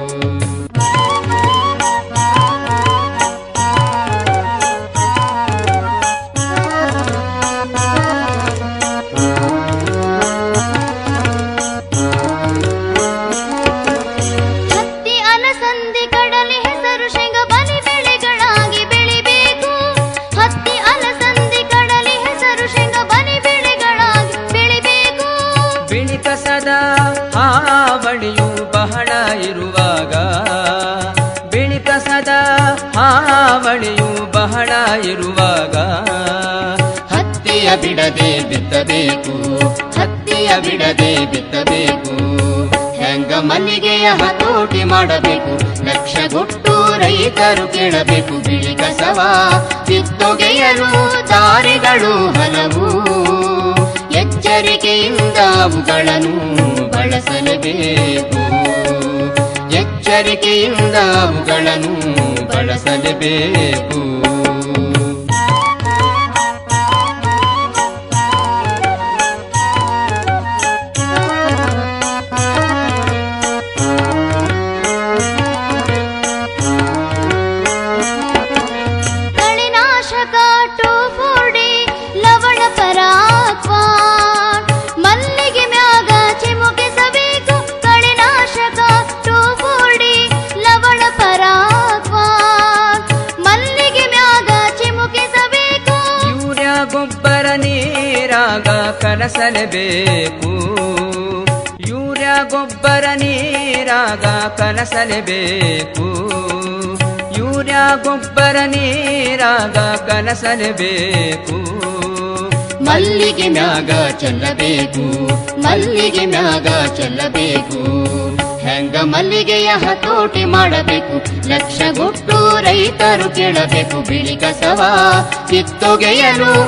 N: ಹತ್ತಿ ಅಲಸಂದಿ ಕಡಲೆ ಹೆಸರು ಶೇಂಗ ಬಲಿ ಬೆಳೆಗಳಾಗಿ ಬೆಳಿಬೇಕು ಹತ್ತಿ ಅಲಸಂದಿ ಕಡಲೆ ಹೆಸರು ಶೇಂಗ ಬಲಿ ಬೆಳೆಗಳಾಗಿ ಬೆಳಿಬೇಕು
S: ಬಿಳಿ ಕಸದ ಹಾವಳಿಯು ಬಹಳ ಇರುವಾಗ ಬಿಳಿ ಕಸದ ಹಾವಳಿಯು ಬಹಳ ಇರುವಾಗ
N: ಹತ್ತಿಯ ಬಿಡದೆ ಬಿತ್ತಬೇಕು ಹತ್ತಿಯ ಬಿಡದೆ ಬಿತ್ತಬೇಕು ಹೆಂಗ ಮಲ್ಲಿಗೆಯ ಹತೋಟಿ ಮಾಡಬೇಕು ಲಕ್ಷಗೊಟ್ಟು ರೈತರು ಕೇಳಬೇಕು ಬಿಳಿ ಕಸವ ಕಿತ್ತೊಗೆಯಲು ದಾರಿಗಳು ಹಲವು ಎಚ್ಚರಿಕೆ ಎಚ್ಚರಿಕೆಯಿಂದ ಅವುಗಳನ್ನು ಬಳಸಲೇಬೇಕು ಎಚ್ಚರಿಕೆಯಿಂದ ಅವುಗಳನ್ನು ಬಳಸಲೇಬೇಕು
T: ಕಳೆನಾಶಕ ಟೋಫೋಡಿ ಲವಣ ಪರಾಕ್ವಾ ಮಲ್ಲಿಗೆ ಮ್ಯಾಗ ಚಿಮುಕಿಸಬೇಕು ಕಳೆನಾಶಕ ಟೋಫೋಡಿ ಲವಣ ಪರಾಕ್ವಾ ಮಲ್ಲಿಗೆ ಮ್ಯಾಗ ಚಿಮುಕಿಸಬೇಕು
S: ಯೂರಿಯಾ ಗೊಬ್ಬರ ನೀರಾಗ ಕಲಸಲೇಬೇಕು ಯೂರಿಯಾ ಗೊಬ್ಬರ ನೀರಾಗ ಕಲಸಲೇಬೇಕು ಯೂರಿಯಾ ಗೊಬ್ಬರ ನೀರಾಗ ಕಲಸಲೇಬೇಕು
N: ಮಲ್ಲಿಗೆ ಮ್ಯಾಗ ಚೆಲ್ಲಬೇಕು ಮಲ್ಲಿಗೆ ಮ್ಯಾಗ ಚೆಲ್ಲಬೇಕು ಹೆಂಗ ಮಲ್ಲಿಗೆಯ ಹತೋಟಿ ಮಾಡಬೇಕು ಲಕ್ಷ ಗುಟ್ಟು ರೈತರು ಕೇಳಬೇಕು ಬಿಳಿ ಕಸವ ಕಿತ್ತೊಗೆಯಲು